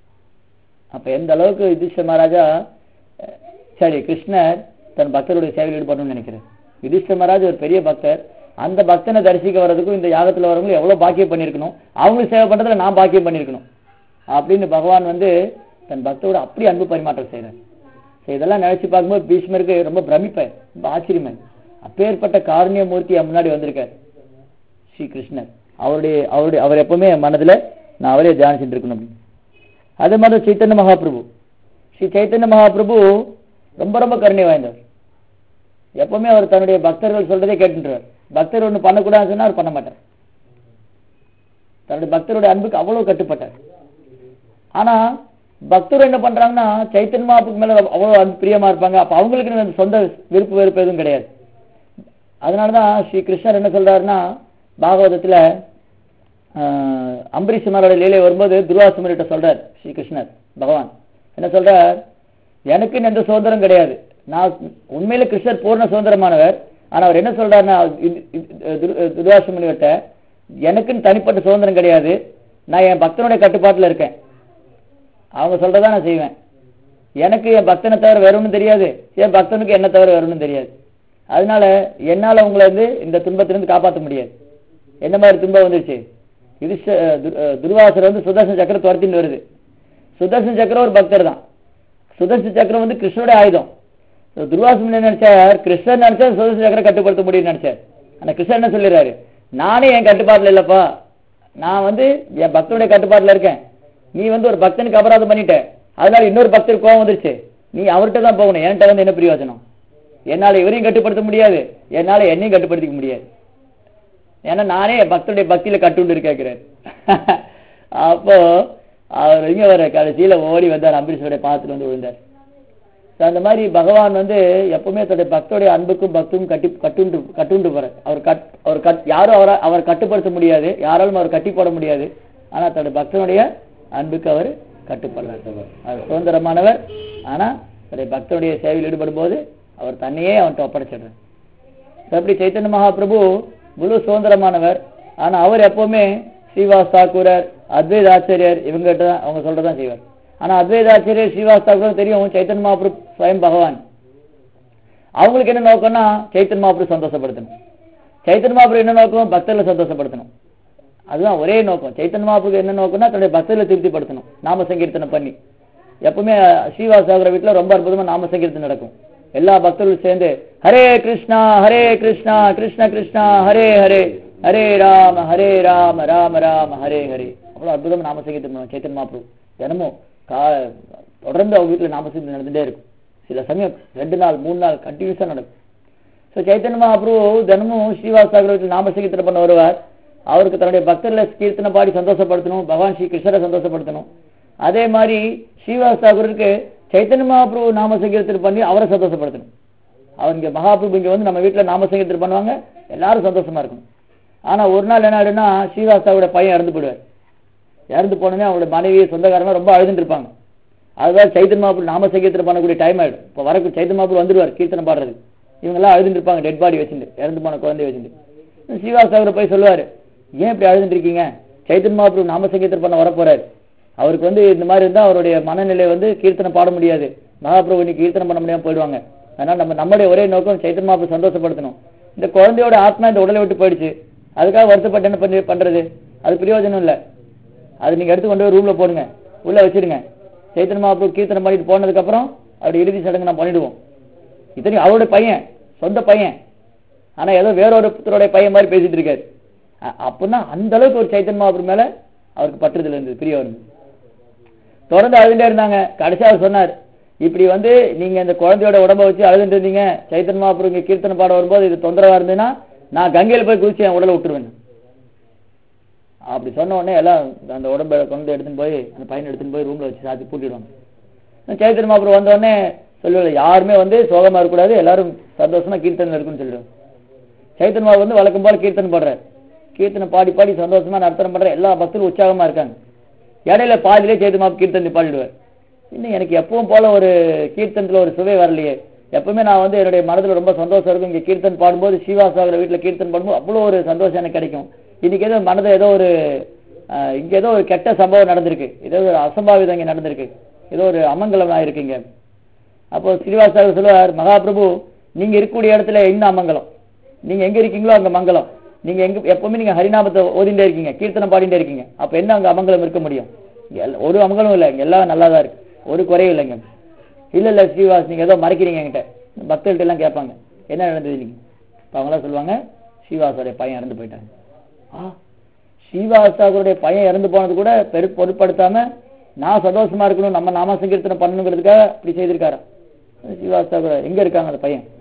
அப்ப எந்த அளவுக்கு யுதிஷ்ட மகாராஜா அஹ், சரி கிருஷ்ணர் தன் பக்தருடைய சேவையில் ஈடுபடணும்னு நினைக்கிறேன் யுதிஷ்ட மகாராஜ் ஒரு பெரிய பக்தர் அந்த பக்தனை தரிசிக்க வர்றதுக்கும் இந்த யாகத்துல வரவங்களும் எவ்வளவு பாக்கியம் பண்ணியிருக்கணும் அவங்களுக்கு சேவை பண்றதுல நான் பாக்கியம் பண்ணியிருக்கணும் அப்படின்னு பகவான் வந்து தன் பக்தரோட அப்படி அன்பு பரிமாற்றம் செய்றார் சரி, இதெல்லாம் நினைச்சு பார்க்கும்போது பீஷ்மருக்கு ரொம்ப பிரமிப்பேன் ரொம்ப ஆச்சரியமே அப்பேற்பட்ட காருண்ய மூர்த்தி என் முன்னாடி வந்திருக்கார் ஸ்ரீ கிருஷ்ணர் அவருடைய அவருடைய அவர் எப்பவுமே என் மனதுல நான் அவரே தியானிச்சுட்டு இருக்கணும் அப்படின்னு அதே மாதிரி சைத்தன்ய மகாபிரபு ஸ்ரீ சைத்தன்ய மகாபிரபு ரொம்ப ரொம்ப கருணை வாய்ந்தவர் எப்பவுமே அவர் தன்னுடைய பக்தர்கள் சொல்றதே கேட்டுருவார் பக்தர் ஒண்ணு பண்ணக்கூடாதுன்னு சொன்னா அவர் பண்ண மாட்டார் தன்னுடைய பக்தருடைய அன்புக்கு அவ்வளவு கட்டுப்பட்டார் ஆனா பக்தர் என்ன பண்றாங்கன்னா சைத்தன்ய மகாபுக்கு மேல அவ்வளவு அன்பு பிரியமா இருப்பாங்க அப்ப அவங்களுக்கு அந்த சொந்த விருப்பு வெறுப்பு எதுவும் கிடையாது அதனாலதான் ஸ்ரீ கிருஷ்ணர் என்ன சொல்றாருன்னா பாகவதத்துல ஆஹ், அம்பரீஷ் மகாரோட லீலை வரும்போது துர்வாசமர்கிட்ட சொல்றார் ஸ்ரீ கிருஷ்ணர் பகவான் என்ன சொல்றார் எனக்குன்னு எந்த சுதந்திரம் கிடையாது நான் உண்மையில கிருஷ்ணர் பூர்ண சுதந்திரமானவர் ஆனா அவர் என்ன சொல்றாருன்னா இது- இது- துர்- துர்வாசமுனிவர்கிட்ட எனக்குன்னு தனிப்பட்ட சுதந்திரம் கிடையாது நான் என் பக்தனுடைய கட்டுப்பாட்டுல இருக்கேன் அவங்க சொல்றதா நான் செய்வேன் எனக்கு என் பக்தனை தவிர வேற ஒண்ணும் தெரியாது என் பக்தனுக்கு என்ன தவிர வேற ஒண்ணும் தெரியாது அதனால என்னால உங்களை வந்து இந்த துன்பத்திலிருந்து காப்பாற்ற முடியாது என்ன மாதிரி துன்பம் வந்துருச்சு இது துர்வாசர் வந்து சுதர்சன சக்கரம் துரத்தின்னு வருது சுதர்சன சக்கரம் ஒரு பக்தர் தான் சுதர்சன சக்கரம் வந்து கிருஷ்ணனுடைய ஆயுதம் So, துர்வாசன் என்ன நினைச்சார் கிருஷ்ணன் நினைச்சா சுதர்சன சக்கரம் கட்டுப்படுத்த முடியும்னு நினைச்சார் ஆனா கிருஷ்ணன் என்ன சொல்லிடுறாரு நானே என் கட்டுப்பாட்டுல இல்லப்பா நான் வந்து என் பக்தனுடைய கட்டுப்பாட்டுல இருக்கேன் நீ வந்து ஒரு பக்தனுக்கு அபராதம் பண்ணிட்ட அதனால இன்னொரு பக்தருக்கு கோவம் வந்துருச்சு நீ அவர்கிட்ட தான் போகணும் என்கிட்ட வந்து என்ன பிரயோஜனம் என்னால இவரையும் கட்டுப்படுத்த முடியாது என்னால என்னையும் கட்டுப்படுத்திக்க முடியாது ஏன்னா நானே என் பக்தனுடைய பக்தியில கட்டுண்டு இருக்கேன் அப்போ அவர் இங்க வர கடைசியில ஓடி வந்தார் அம்பரீஷோடைய பாத்துல வந்து விழுந்தார் So, அந்த மாதிரி பகவான் வந்து எப்பவுமே தன்னுடைய பக்தருடைய அன்புக்கும் பக்துக்கும் கட்டி கட்டுண்டு கட்டுண்டு போறார் அவர் கட் அவர் கட் யாரும் அவரை அவர் கட்டுப்படுத்த முடியாது யாராலும் அவர் கட்டி போட முடியாது ஆனா தன்னுடைய பக்தனுடைய அன்புக்கு அவர் கட்டுப்படுறார் அவர் சுதந்திரமானவர் ஆனா தன்னுடைய பக்தனுடைய சேவையில் ஈடுபடும் போது அவர் தன்னையே அவன்கிட்ட ஒப்படைச்சிடுறார் அப்படி சைத்தன்ய மகாபிரபு முழு சுதந்திரமானவர் ஆனா அவர் எப்பவுமே ஸ்ரீவாஸ் தாக்கூரர் அத்வைத ஆச்சாரியர் இவங்ககிட்ட தான் அவங்க சொல்றதான் செய்வார் ஆனா அத்வைத ஆச்சாரியர் ஸ்ரீவாஸ் தாக்கூர் தெரியும் சைத்தன்ய மகாபிரபு ஸ்வயம் பகவான் அவங்களுக்கு என்ன நோக்கம்னா சைத்தன்ய மகாபிரபு சந்தோஷப்படுத்தணும் சைத்தன்ய மகாபிரபு என்ன நோக்கம் பக்தர்களை சந்தோஷப்படுத்தணும் அதுதான் ஒரே நோக்கம் சைத்தன்ய மகாபிரபு என்ன நோக்கம்னா தன்னுடைய பக்தர்களை திருப்திப்படுத்தணும் நாம சங்கீர்த்தனம் பண்ணி எப்பவுமே ஸ்ரீவாஸ் தாக்கூர் வீட்டுல ரொம்ப அற்புதமா நாம சங்கீர்த்தனம் நடக்கும் எல்லா பக்தர்களும் சேர்ந்து ஹரே கிருஷ்ணா ஹரே கிருஷ்ணா கிருஷ்ண கிருஷ்ணா ஹரே ஹரே ஹரே ராம ஹரே ராம ராம ராம ஹரே ஹரே அவ்வளவு அற்புதமா நாம சங்கீர்த்தனம் சைத்தன்ய மகாபிரபு தினமும் கா தொடர்ந்து அவங்க வீட்டுல நாம சங்கீர்த்தனம் நடந்துட்டே இருக்கும் சில சமயம் ரெண்டு நாள் மூணு நாள் கண்டினியூஸா நடக்கும் ஸோ சைத்தன்ய மகாபிரபு தினமும் ஸ்ரீவாஸ் தாக்கூர் வீட்டில் நாம சங்கீர்த்தனம் பண்ண வருவார் அவருக்கு தன்னுடைய பக்தர்களை கீர்த்தனை பாடி சந்தோஷப்படுத்தணும் பகவான் ஸ்ரீ கிருஷ்ணரை சந்தோஷப்படுத்தணும் அதே மாதிரி ஸ்ரீவாஸ் தாக்கூருக்கு சைத்தன்ய மகாபிரபு நாம சங்கீர்த்தனம் பண்ணி அவரை சந்தோஷப்படுத்தணும் அவர் இங்க மகாபிரபு இங்க வந்து நம்ம வீட்டுல நாம சங்கீர்த்தனம் பண்ணுவாங்க எல்லாரும் சந்தோஷமா இருக்கணும் ஆனா ஒரு நாள் என்ன ஆயிடும்னா ஸ்ரீவாஸ்தாவோட பையன் இறந்து போயிடுவார் இறந்து போனோடனே அவங்களோட மனைவி சொந்தக்காரங்க ரொம்ப அழுதுட்டு இருப்பாங்க அதுதான் சைத்தன் மாப்பிள் நாம சங்கீர்த்தனை பண்ணக்கூடிய டைம் ஆயிடும் இப்போ வரக்கு சைத்தன் மாப்பிள் வந்துடுவார் கீர்த்தனை பாடுறது இவங்க எல்லாம் அழுதுட்டு இருப்பாங்க டெட் பாடி வச்சுட்டு இறந்து போன குழந்தைய வச்சுட்டு ஸ்ரீவாஸ்தாவரை போய் சொல்லுவாரு ஏன் இப்படி அழுதுட்டு இருக்கீங்க சைத்தன் மாப்பிள் நாம சங்கீர்த்தனை பண்ண வர போறாரு அவருக்கு வந்து இந்த மாதிரி இருந்தா அவருடைய மனநிலை வந்து கீர்த்தனை பாட முடியாது மகாபிரபு இன்னைக்கு கீர்த்தனை பண்ண முடியாம போயிடுவாங்க அதனால நம்ம நம்முடைய ஒரே நோக்கம் சைத்தன் மாப்பிள் சந்தோஷப்படுத்தணும் இந்த குழந்தையோட ஆத்மா இந்த உடலை விட்டு போயிடுச்சு அதுக்காக வருத்தப்பட்டு என்ன பண்ணி பண்றது அது பிரயோஜனம் இல்லை அது நீங்க எடுத்து கொண்டு போய் ரூம்ல போடுங்க உள்ள வச்சிருங்க சைத்தன் மாப்பிள கீர்த்தனை பண்ணிட்டு போனதுக்கு அப்புறம் அவருடைய இறுதி சடங்கு நான் பண்ணிடுவோம் இத்தனையும் அவருடைய பையன் சொந்த பையன் ஆனா ஏதோ வேறொருத்தருடைய பையன் மாதிரி பேசிட்டு இருக்காரு அ- அப்படின்னா அந்த அளவுக்கு ஒரு சைத்தன் மாப்பிள மேல அவருக்கு பற்றுதல் இருந்தது பிரிய இருந்தது தொடர்ந்து அழுதுட்டே இருந்தாங்க கடைசி அவர் சொன்னார் இப்படி வந்து நீங்க இந்த குழந்தையோட உடம்ப வச்சு அழுதுட்டு இருந்தீங்க சைத்தன் மாப்பிள இங்க கீர்த்தனை பாட வரும்போது இது தொந்தரவா இருந்ததுன்னா நான் கங்கையில போய் குதிச்சு என் உடலை விட்டுருவேன் அப்படி சொன்ன உடனே எல்லாம் அந்த உடம்ப கொண்டு எடுத்துன்னு போய் அந்த பையனை எடுத்துன்னு போய் ரூம்ல வச்சு சாத்தி பூட்டிடுவாங்க சைத்தன் மாப்பிள வந்த உடனே சொல்லுவாங்க யாருமே வந்து சோகமா இருக்கக்கூடாது எல்லாரும் சந்தோஷமா கீர்த்தனை இருக்குன்னு சொல்லிடுவாங்க சைத்தன் மாவு வந்து வழக்கம் போல கீர்த்தனை பாடுறாரு கீர்த்தனை பாடி பாடி சந்தோஷமா நர்த்தனம் பண்ற எல்லா பக்தரும் உற்சாகமா இருக்காங்க இடையில பாதியிலே சைத்தன் மாவு கீர்த்தனை பாடிடுவார் இன்னும் எனக்கு எப்பவும் போல ஒரு கீர்த்தனத்துல ஒரு சுவை வரலையே எப்பவுமே நான் வந்து என்னுடைய மனதுல ரொம்ப சந்தோஷம் இருக்கும் இங்க கீர்த்தன் பாடும்போது ஸ்ரீவாசாகர வீட்டுல கீர்த்தன் பாடும்போது அவ்வளவு ஒரு சந்தோஷம் எனக்கு கிடைக்கும் இன்னைக்கு ஏதோ மனதை ஏதோ ஒரு ஆஹ், இங்க ஏதோ ஒரு கெட்ட சம்பவம் நடந்திருக்கு ஏதோ ஒரு அசம்பாவிதம் இங்க நடந்திருக்கு ஏதோ ஒரு அமங்கலம் ஆயிருக்குங்க அப்போ ஸ்ரீவாசாகர் சொல்லுவார் மகாபிரபு நீங்க இருக்கக்கூடிய இடத்துல என்ன அமங்கலம் நீங்க எங்க இருக்கீங்களோ அங்க மங்கலம் நீங்க எங்க எப்பவுமே நீங்க ஹரிநாமத்தை ஓதிண்டே இருக்கீங்க கீர்த்தனை பாடிட்டே இருக்கீங்க அப்ப என்ன அங்க அமங்கலம் இருக்க முடியும் இங்க எல்லா- ஒரு அமங்கலம் இல்ல இங்க எல்லாம் நல்லா தான் இருக்கு ஒரு குறையும் இல்லைங்க இல்ல இல்ல ஸ்ரீவாஸ் நீங்க ஏதோ மறைக்கிறீங்க என்கிட்ட பக்தர்கள்ட்ட எல்லாம் கேட்பாங்க என்ன நடந்தது நீங்க இப்ப அவங்களாம் சொல்லுவாங்க ஸ்ரீவாசோடைய பையன் இறந்து போயிட்டாங்க ஆ ஸ்ரீவாசாகருடைய பையன் இறந்து போனது கூட பெரு பொருட்படுத்தாம நான் சந்தோஷமா இருக்கணும் நம்ம நாம சங்கீர்த்தனை பண்ணணுங்கிறதுக்காக இப்படி செய்திருக்காரு ஸ்ரீவாசாகர் எங்க இருக்காங்க அந்த பையன்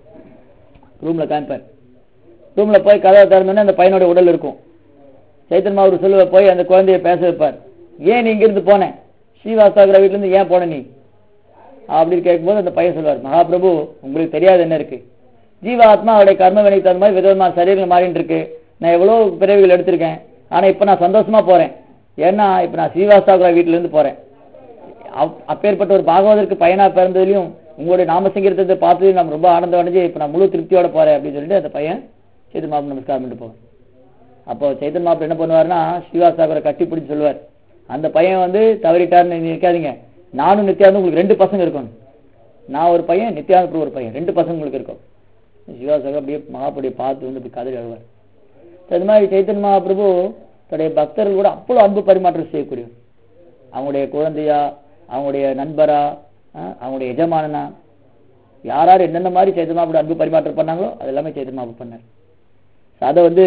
ரூம்ல காமிப்பார் ரூம்ல போய் கதவை திறந்தோடனே அந்த பையனோட உடல் இருக்கும் சைத்தன்மா அவர் சொல்லுவ போய் அந்த குழந்தைய பேச வைப்பார் ஏன் நீ இங்கிருந்து போன ஸ்ரீவாசாகர வீட்டுல இருந்து ஏன் போன நீ அப்படின்னு கேட்கும்போது அந்த பையன் சொல்லுவார் மகாபிரபு உங்களுக்கு தெரியாது என்ன இருக்கு ஜீவாத்மா அவருடைய கர்ம வினைக்கு தகுந்த மாதிரி விதவிதமான சரீரங்கள் மாறிட்டு இருக்கு நான் எவ்வளவு பிறவிகள் எடுத்திருக்கேன் ஆனா இப்ப நான் சந்தோஷமா போறேன் ஏன்னா இப்ப நான் ஸ்ரீவாசாகர வீட்டுல இருந்து போறேன் அப்- அப்பேற்பட்ட ஒரு பாகவதற்கு பையனா பிறந்ததுலயும் உங்களுடைய நாம சங்கீர்த்தத்தை பார்த்ததுலயும் நான் ரொம்ப ஆனந்தம் அடைஞ்சு இப்ப நான் முழு திருப்தியோட போறேன் அப்படின்னு சொல்லிட்டு அந்த பையன் சேது மாப்பு நமஸ்காரம் பண்ணிட்டு போவான் அப்போ சைத்தன் மாப்பிள்ள என்ன பண்ணுவாருன்னா ஸ்ரீவாசாகரை கட்டி பிடிச்சு சொல்லுவார் அந்த பையன் வந்து தவறிட்டாருன்னு நீங்க நினைக்காதீங்க நானும் நித்யானந்தும் உங்களுக்கு ரெண்டு பசங்க இருக்கணும் நான் ஒரு பையன் நித்யானந்த ஒரு பையன் ரெண்டு பசங்க உங்களுக்கு இருக்கும் சிவாசாகர் அப்படியே மகாபடியை பார்த்து வந்து அப்படி கதறி அழுவார் அது மாதிரி சைத்தன் மகாபிரபு தன்னுடைய பக்தர்கள் கூட அவ்வளவு அன்பு பரிமாற்றம் செய்யக்கூடியவர் அவங்களுடைய குழந்தையா அவங்களுடைய நண்பரா அஹ், அவங்களுடைய எஜமானனா யார் யார் என்னென்ன மாதிரி சைத்தன் மகாபுரம் அன்பு பரிமாற்றம் பண்ணாங்களோ அது எல்லாமே சைத்தன் மகாபு பண்ணார் So அதை வந்து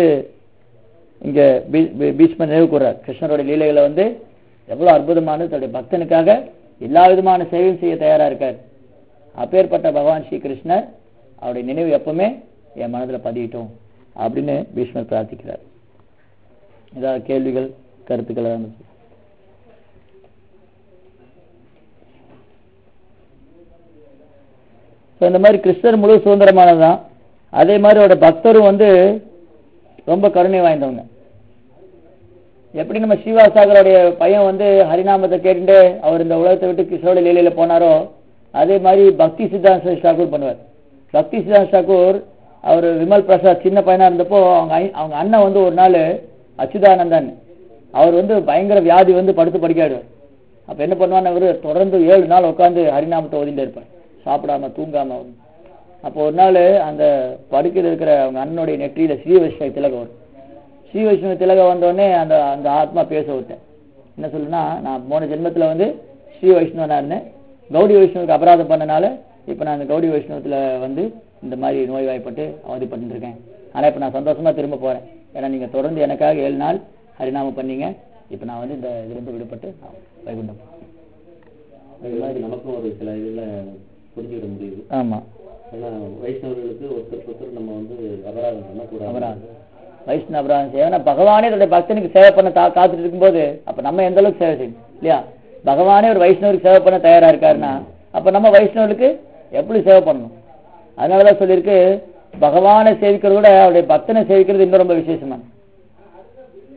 இங்க பீ- பீ- பீஷ்மர் நினைவு கூறார் கிருஷ்ணருடைய லீலைகளை வந்து எவ்வளவு அற்புதமான தன்னுடைய பக்தனுக்காக எல்லா விதமான சேவையும் செய்ய தயாரா இருக்கார் அப்பேற்பட்ட பகவான் ஸ்ரீ கிருஷ்ணர் அவருடைய நினைவு எப்பவுமே என் மனதுல பதியட்டும் அப்படின்னு பீஷ்மர் பிரார்த்திக்கிறார் ஏதாவது கேள்விகள் கருத்துக்கள் ஏதாவது இருந்தா சொல்லுங்க. So, இந்த மாதிரி கிருஷ்ணர் முழு சுதந்திரமானதுதான் அதே மாதிரி அவரோட பக்தரும் வந்து ரொம்ப கருணை வாய்ந்தவங்க எப்படி நம்ம ஸ்ரீவாசாகருடைய பையன் வந்து ஹரிநாமத்தை கேட்டுட்டு அவர் இந்த உலகத்தை விட்டு கிருஷ்ணோட லீலையில போனாரோ அதே மாதிரி பக்தி சித்தாந்த தாக்கூர் பண்ணுவார் பக்தி சித்தாந்த தாக்கூர் அவர் விமல் பிரசாத் சின்ன பையனா இருந்தப்போ அவங்க ஐ- அவங்க அண்ணன் வந்து ஒரு நாள் அச்சுதானந்தன் அவர் வந்து பயங்கர வியாதி வந்து படுத்து படிக்காடுவார் அப்ப என்ன பண்ணுவான்னு அவரு தொடர்ந்து ஏழு நாள் உட்காந்து ஹரிநாமத்தை ஓதிட்டே இருப்பார் சாப்பிடாம தூங்காம அப்போ ஒரு நாள் அந்த படுக்கையில் இருக்கிற அவங்க அண்ணனுடைய நெற்றியில ஸ்ரீ வைஷ்ணவ திலகம் வரும் ஸ்ரீ வைஷ்ணவ திலகம் வந்த உடனே அந்த அந்த ஆத்மா பேச விட்டேன் என்ன சொல்லுன்னா நான் போன ஜென்மத்துல வந்து ஸ்ரீ வைஷ்ணவனா இருந்தேன் கௌடி வைஷ்ணவுக்கு அபராதம் பண்ணனால இப்ப நான் அந்த கௌடி வைஷ்ணவத்துல வந்து இந்த மாதிரி நோய்வாய்ப்பட்டு அவதிப்பட்டு இருக்கேன் ஆனா இப்ப நான் சந்தோஷமா திரும்ப போறேன் ஏன்னா நீங்க தொடர்ந்து எனக்காக ஏழு நாள் ஹரிநாமம் பண்ணீங்க இப்ப நான் வந்து இந்த இதிலிருந்து விடுபட்டு நான் வைகுண்டம் போறேன். அது மாதிரி நமக்கும் ஒரு சில இதுல புரிஞ்சுக்கிட முடியுது ஆமா ஏன்னா வைஷ்ணவர்களுக்கு ஒருத்தருக்கு ஒருத்தர் நம்ம வந்து அபராதம் பண்ணக்கூடாது அபராதம் வைஷ்ணவ அபராதம் சேவை ஏன்னா பகவானே தன்னுடைய பக்தனுக்கு சேவை பண்ண தா காத்துட்டு இருக்கும்போது அப்ப நம்ம எந்த அளவுக்கு சேவை செய்யணும் இல்லையா பகவானே ஒரு வைஷ்ணவருக்கு சேவை பண்ண தயாரா இருக்காருன்னா அப்ப நம்ம வைஷ்ணவருக்கு எப்படி சேவை பண்ணணும் அதனாலதான் சொல்லியிருக்கு பகவானை சேவிக்கிறத விட அவருடைய பக்தனை சேவிக்கிறது இன்னும் ரொம்ப விசேஷமான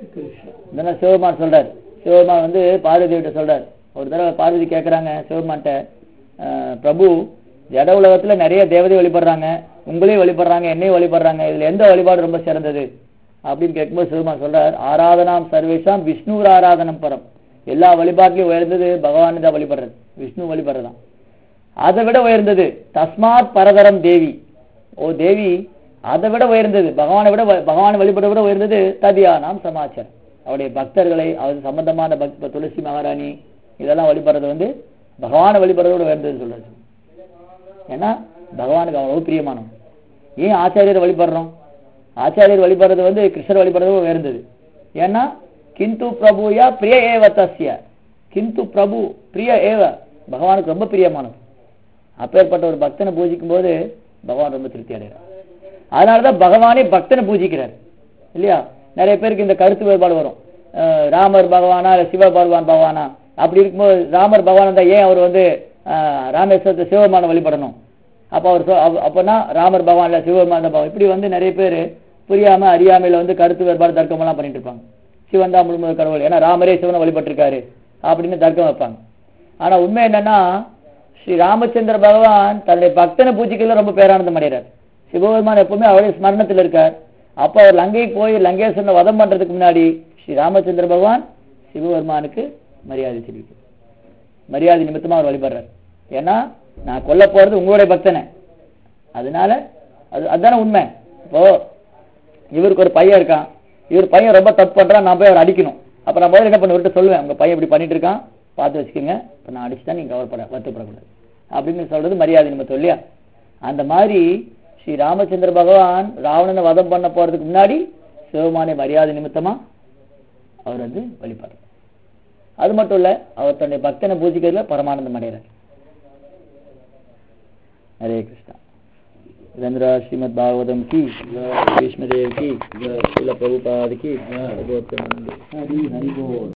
இதெல்லாம் சிவபெருமான் சொல்றாரு சிவபெருமான் வந்து பார்வதி கிட்ட சொல்றாரு ஒரு தடவை பார்வதி கேட்கறாங்க சிவபெருமான்ட்ட "அஹ், பிரபு ஜட உலகத்துல நிறைய தேவதை வழிபடுறாங்க உங்களையும் வழிபடுறாங்க என்னையும் வழிபடுறாங்க இதுல எந்த வழிபாடு ரொம்ப சிறந்தது அப்படின்னு கேட்கும்போது சிவபெருமான் சொல்றார் ஆராதனாம் சர்வேஷாம் விஷ்ணுர் ஆராதனம் பரம் எல்லா வழிபாட்டிலையும் உயர்ந்தது பகவான் தான் வழிபடுறது விஷ்ணு வழிபடுறதான் அதை விட உயர்ந்தது தஸ்மாத் பரதரம் தேவி ஓ தேவி அதை விட உயர்ந்தது பகவானை விட வ- பகவானை வழிபட விட உயர்ந்தது ததியானாம் சமாச்சாரம் அவருடைய பக்தர்களை அவர் சம்பந்தமான பக்த இப்ப துளசி மகாராணி இதெல்லாம் வழிபடுறது வந்து பகவானை வழிபடுறத விட உயர்ந்ததுன்னு சொல்றாரு ஏன்னா பகவானுக்கு அவ்வளவு பிரியமானவன் ஏன் ஆச்சாரியரை வழிபடுறோம் ஆச்சாரியர் வழிபடுறது வந்து கிருஷ்ணர் வழிபடுறது விட உயர்ந்தது ஏன்னா கிந்து பிரபுயா பிரிய ஏவ தஸ்ய கிந்து பிரபு பிரிய ஏவ பகவானுக்கு ரொம்ப பிரியமானது அப்பேற்பட்ட ஒரு பக்தனை பூஜிக்கும் போது பகவான் ரொம்ப திருப்தி அடைகிறார் அதனாலதான் பகவானே பக்தனை பூஜிக்கிறார் இல்லையா நிறைய பேருக்கு இந்த கருத்து வேறுபாடு வரும் அஹ் ராமர் பகவானா இல்ல சிவ பகவான் பகவானா அப்படி இருக்கும்போது ராமர் பகவான் தான் ஏன் அவர் வந்து அஹ், ராமேஸ்வரத்தை சிவபெருமானை வழிபடணும் அப்ப அவர் சொ- அப்ப- அப்பனா ராமர் பகவான் இல்ல சிவபெருமான் தான் பகவான் இப்படி வந்து நிறைய பேர் புரியாம அறியாமையில வந்து கருத்து வேறுபாடு தர்க்கம் எல்லாம் பண்ணிட்டு இருப்பாங்க சிவன் தான் முழுமுதல் கடவுள் ஏன்னா ராமரே சிவனை வழிபட்டிருக்காரு அப்படின்னு தர்க்கம் வைப்பாங்க ஆனா உண்மை என்னன்னா ஸ்ரீ ராமச்சந்திர பகவான் தன்னுடைய பக்தனை பூஜிக்கல ரொம்ப பேரானந்தம் அடைகிறார் சிவபெருமான் எப்பவுமே அவருடைய ஸ்மரணத்தில் இருக்கார் அப்ப அவர் லங்கைக்கு போய் லங்கேஸ்வரனை வதம் பண்றதுக்கு முன்னாடி ஸ்ரீ ராமச்சந்திர பகவான் சிவபெருமானுக்கு மரியாதை தெரிவிக்கிறார் மரியாதை நிமித்தமா அவர் வழிபடுறார் ஏன்னா நான் கொல்ல போறது உங்களுடைய பக்தனை அதனால அது அதுதானே உண்மை இப்போ இவருக்கு ஒரு பையன் இருக்கான் இவர் பையன் ரொம்ப தப்பு பண்றான் நான் போய் அவர் அடிக்கணும் அப்ப நான் முதல்ல என்ன பண்ணுவேன் சொல்லுவேன் உங்க பையன் இப்படி பண்ணிட்டு இருக்கான் பார்த்து வச்சுக்கோங்க இப்ப நான் அடிச்சுட்டா நீங்க கவலைப்பட வருத்தப்படக்கூடாது அப்படின்னு சொல்றது மரியாதை நிமித்தம் இல்லையா அந்த மாதிரி ஸ்ரீ ராமச்சந்திர பகவான் ராவணனை வதம் பண்ண போறதுக்கு முன்னாடி சிவமானை மரியாதை நிமித்தமா அவர் வந்து வழிபாடு அது மட்டும் இல்ல அவர் தன்னுடைய பக்தனை பூஜிக்கிறதுல பரமானந்தம் அடைகிறார் हरे कृष्णा रंद्रा श्रीमद भागवतम की भीष्मदेव की शिल प्रभुपाद की भगवत हरि हरि बोल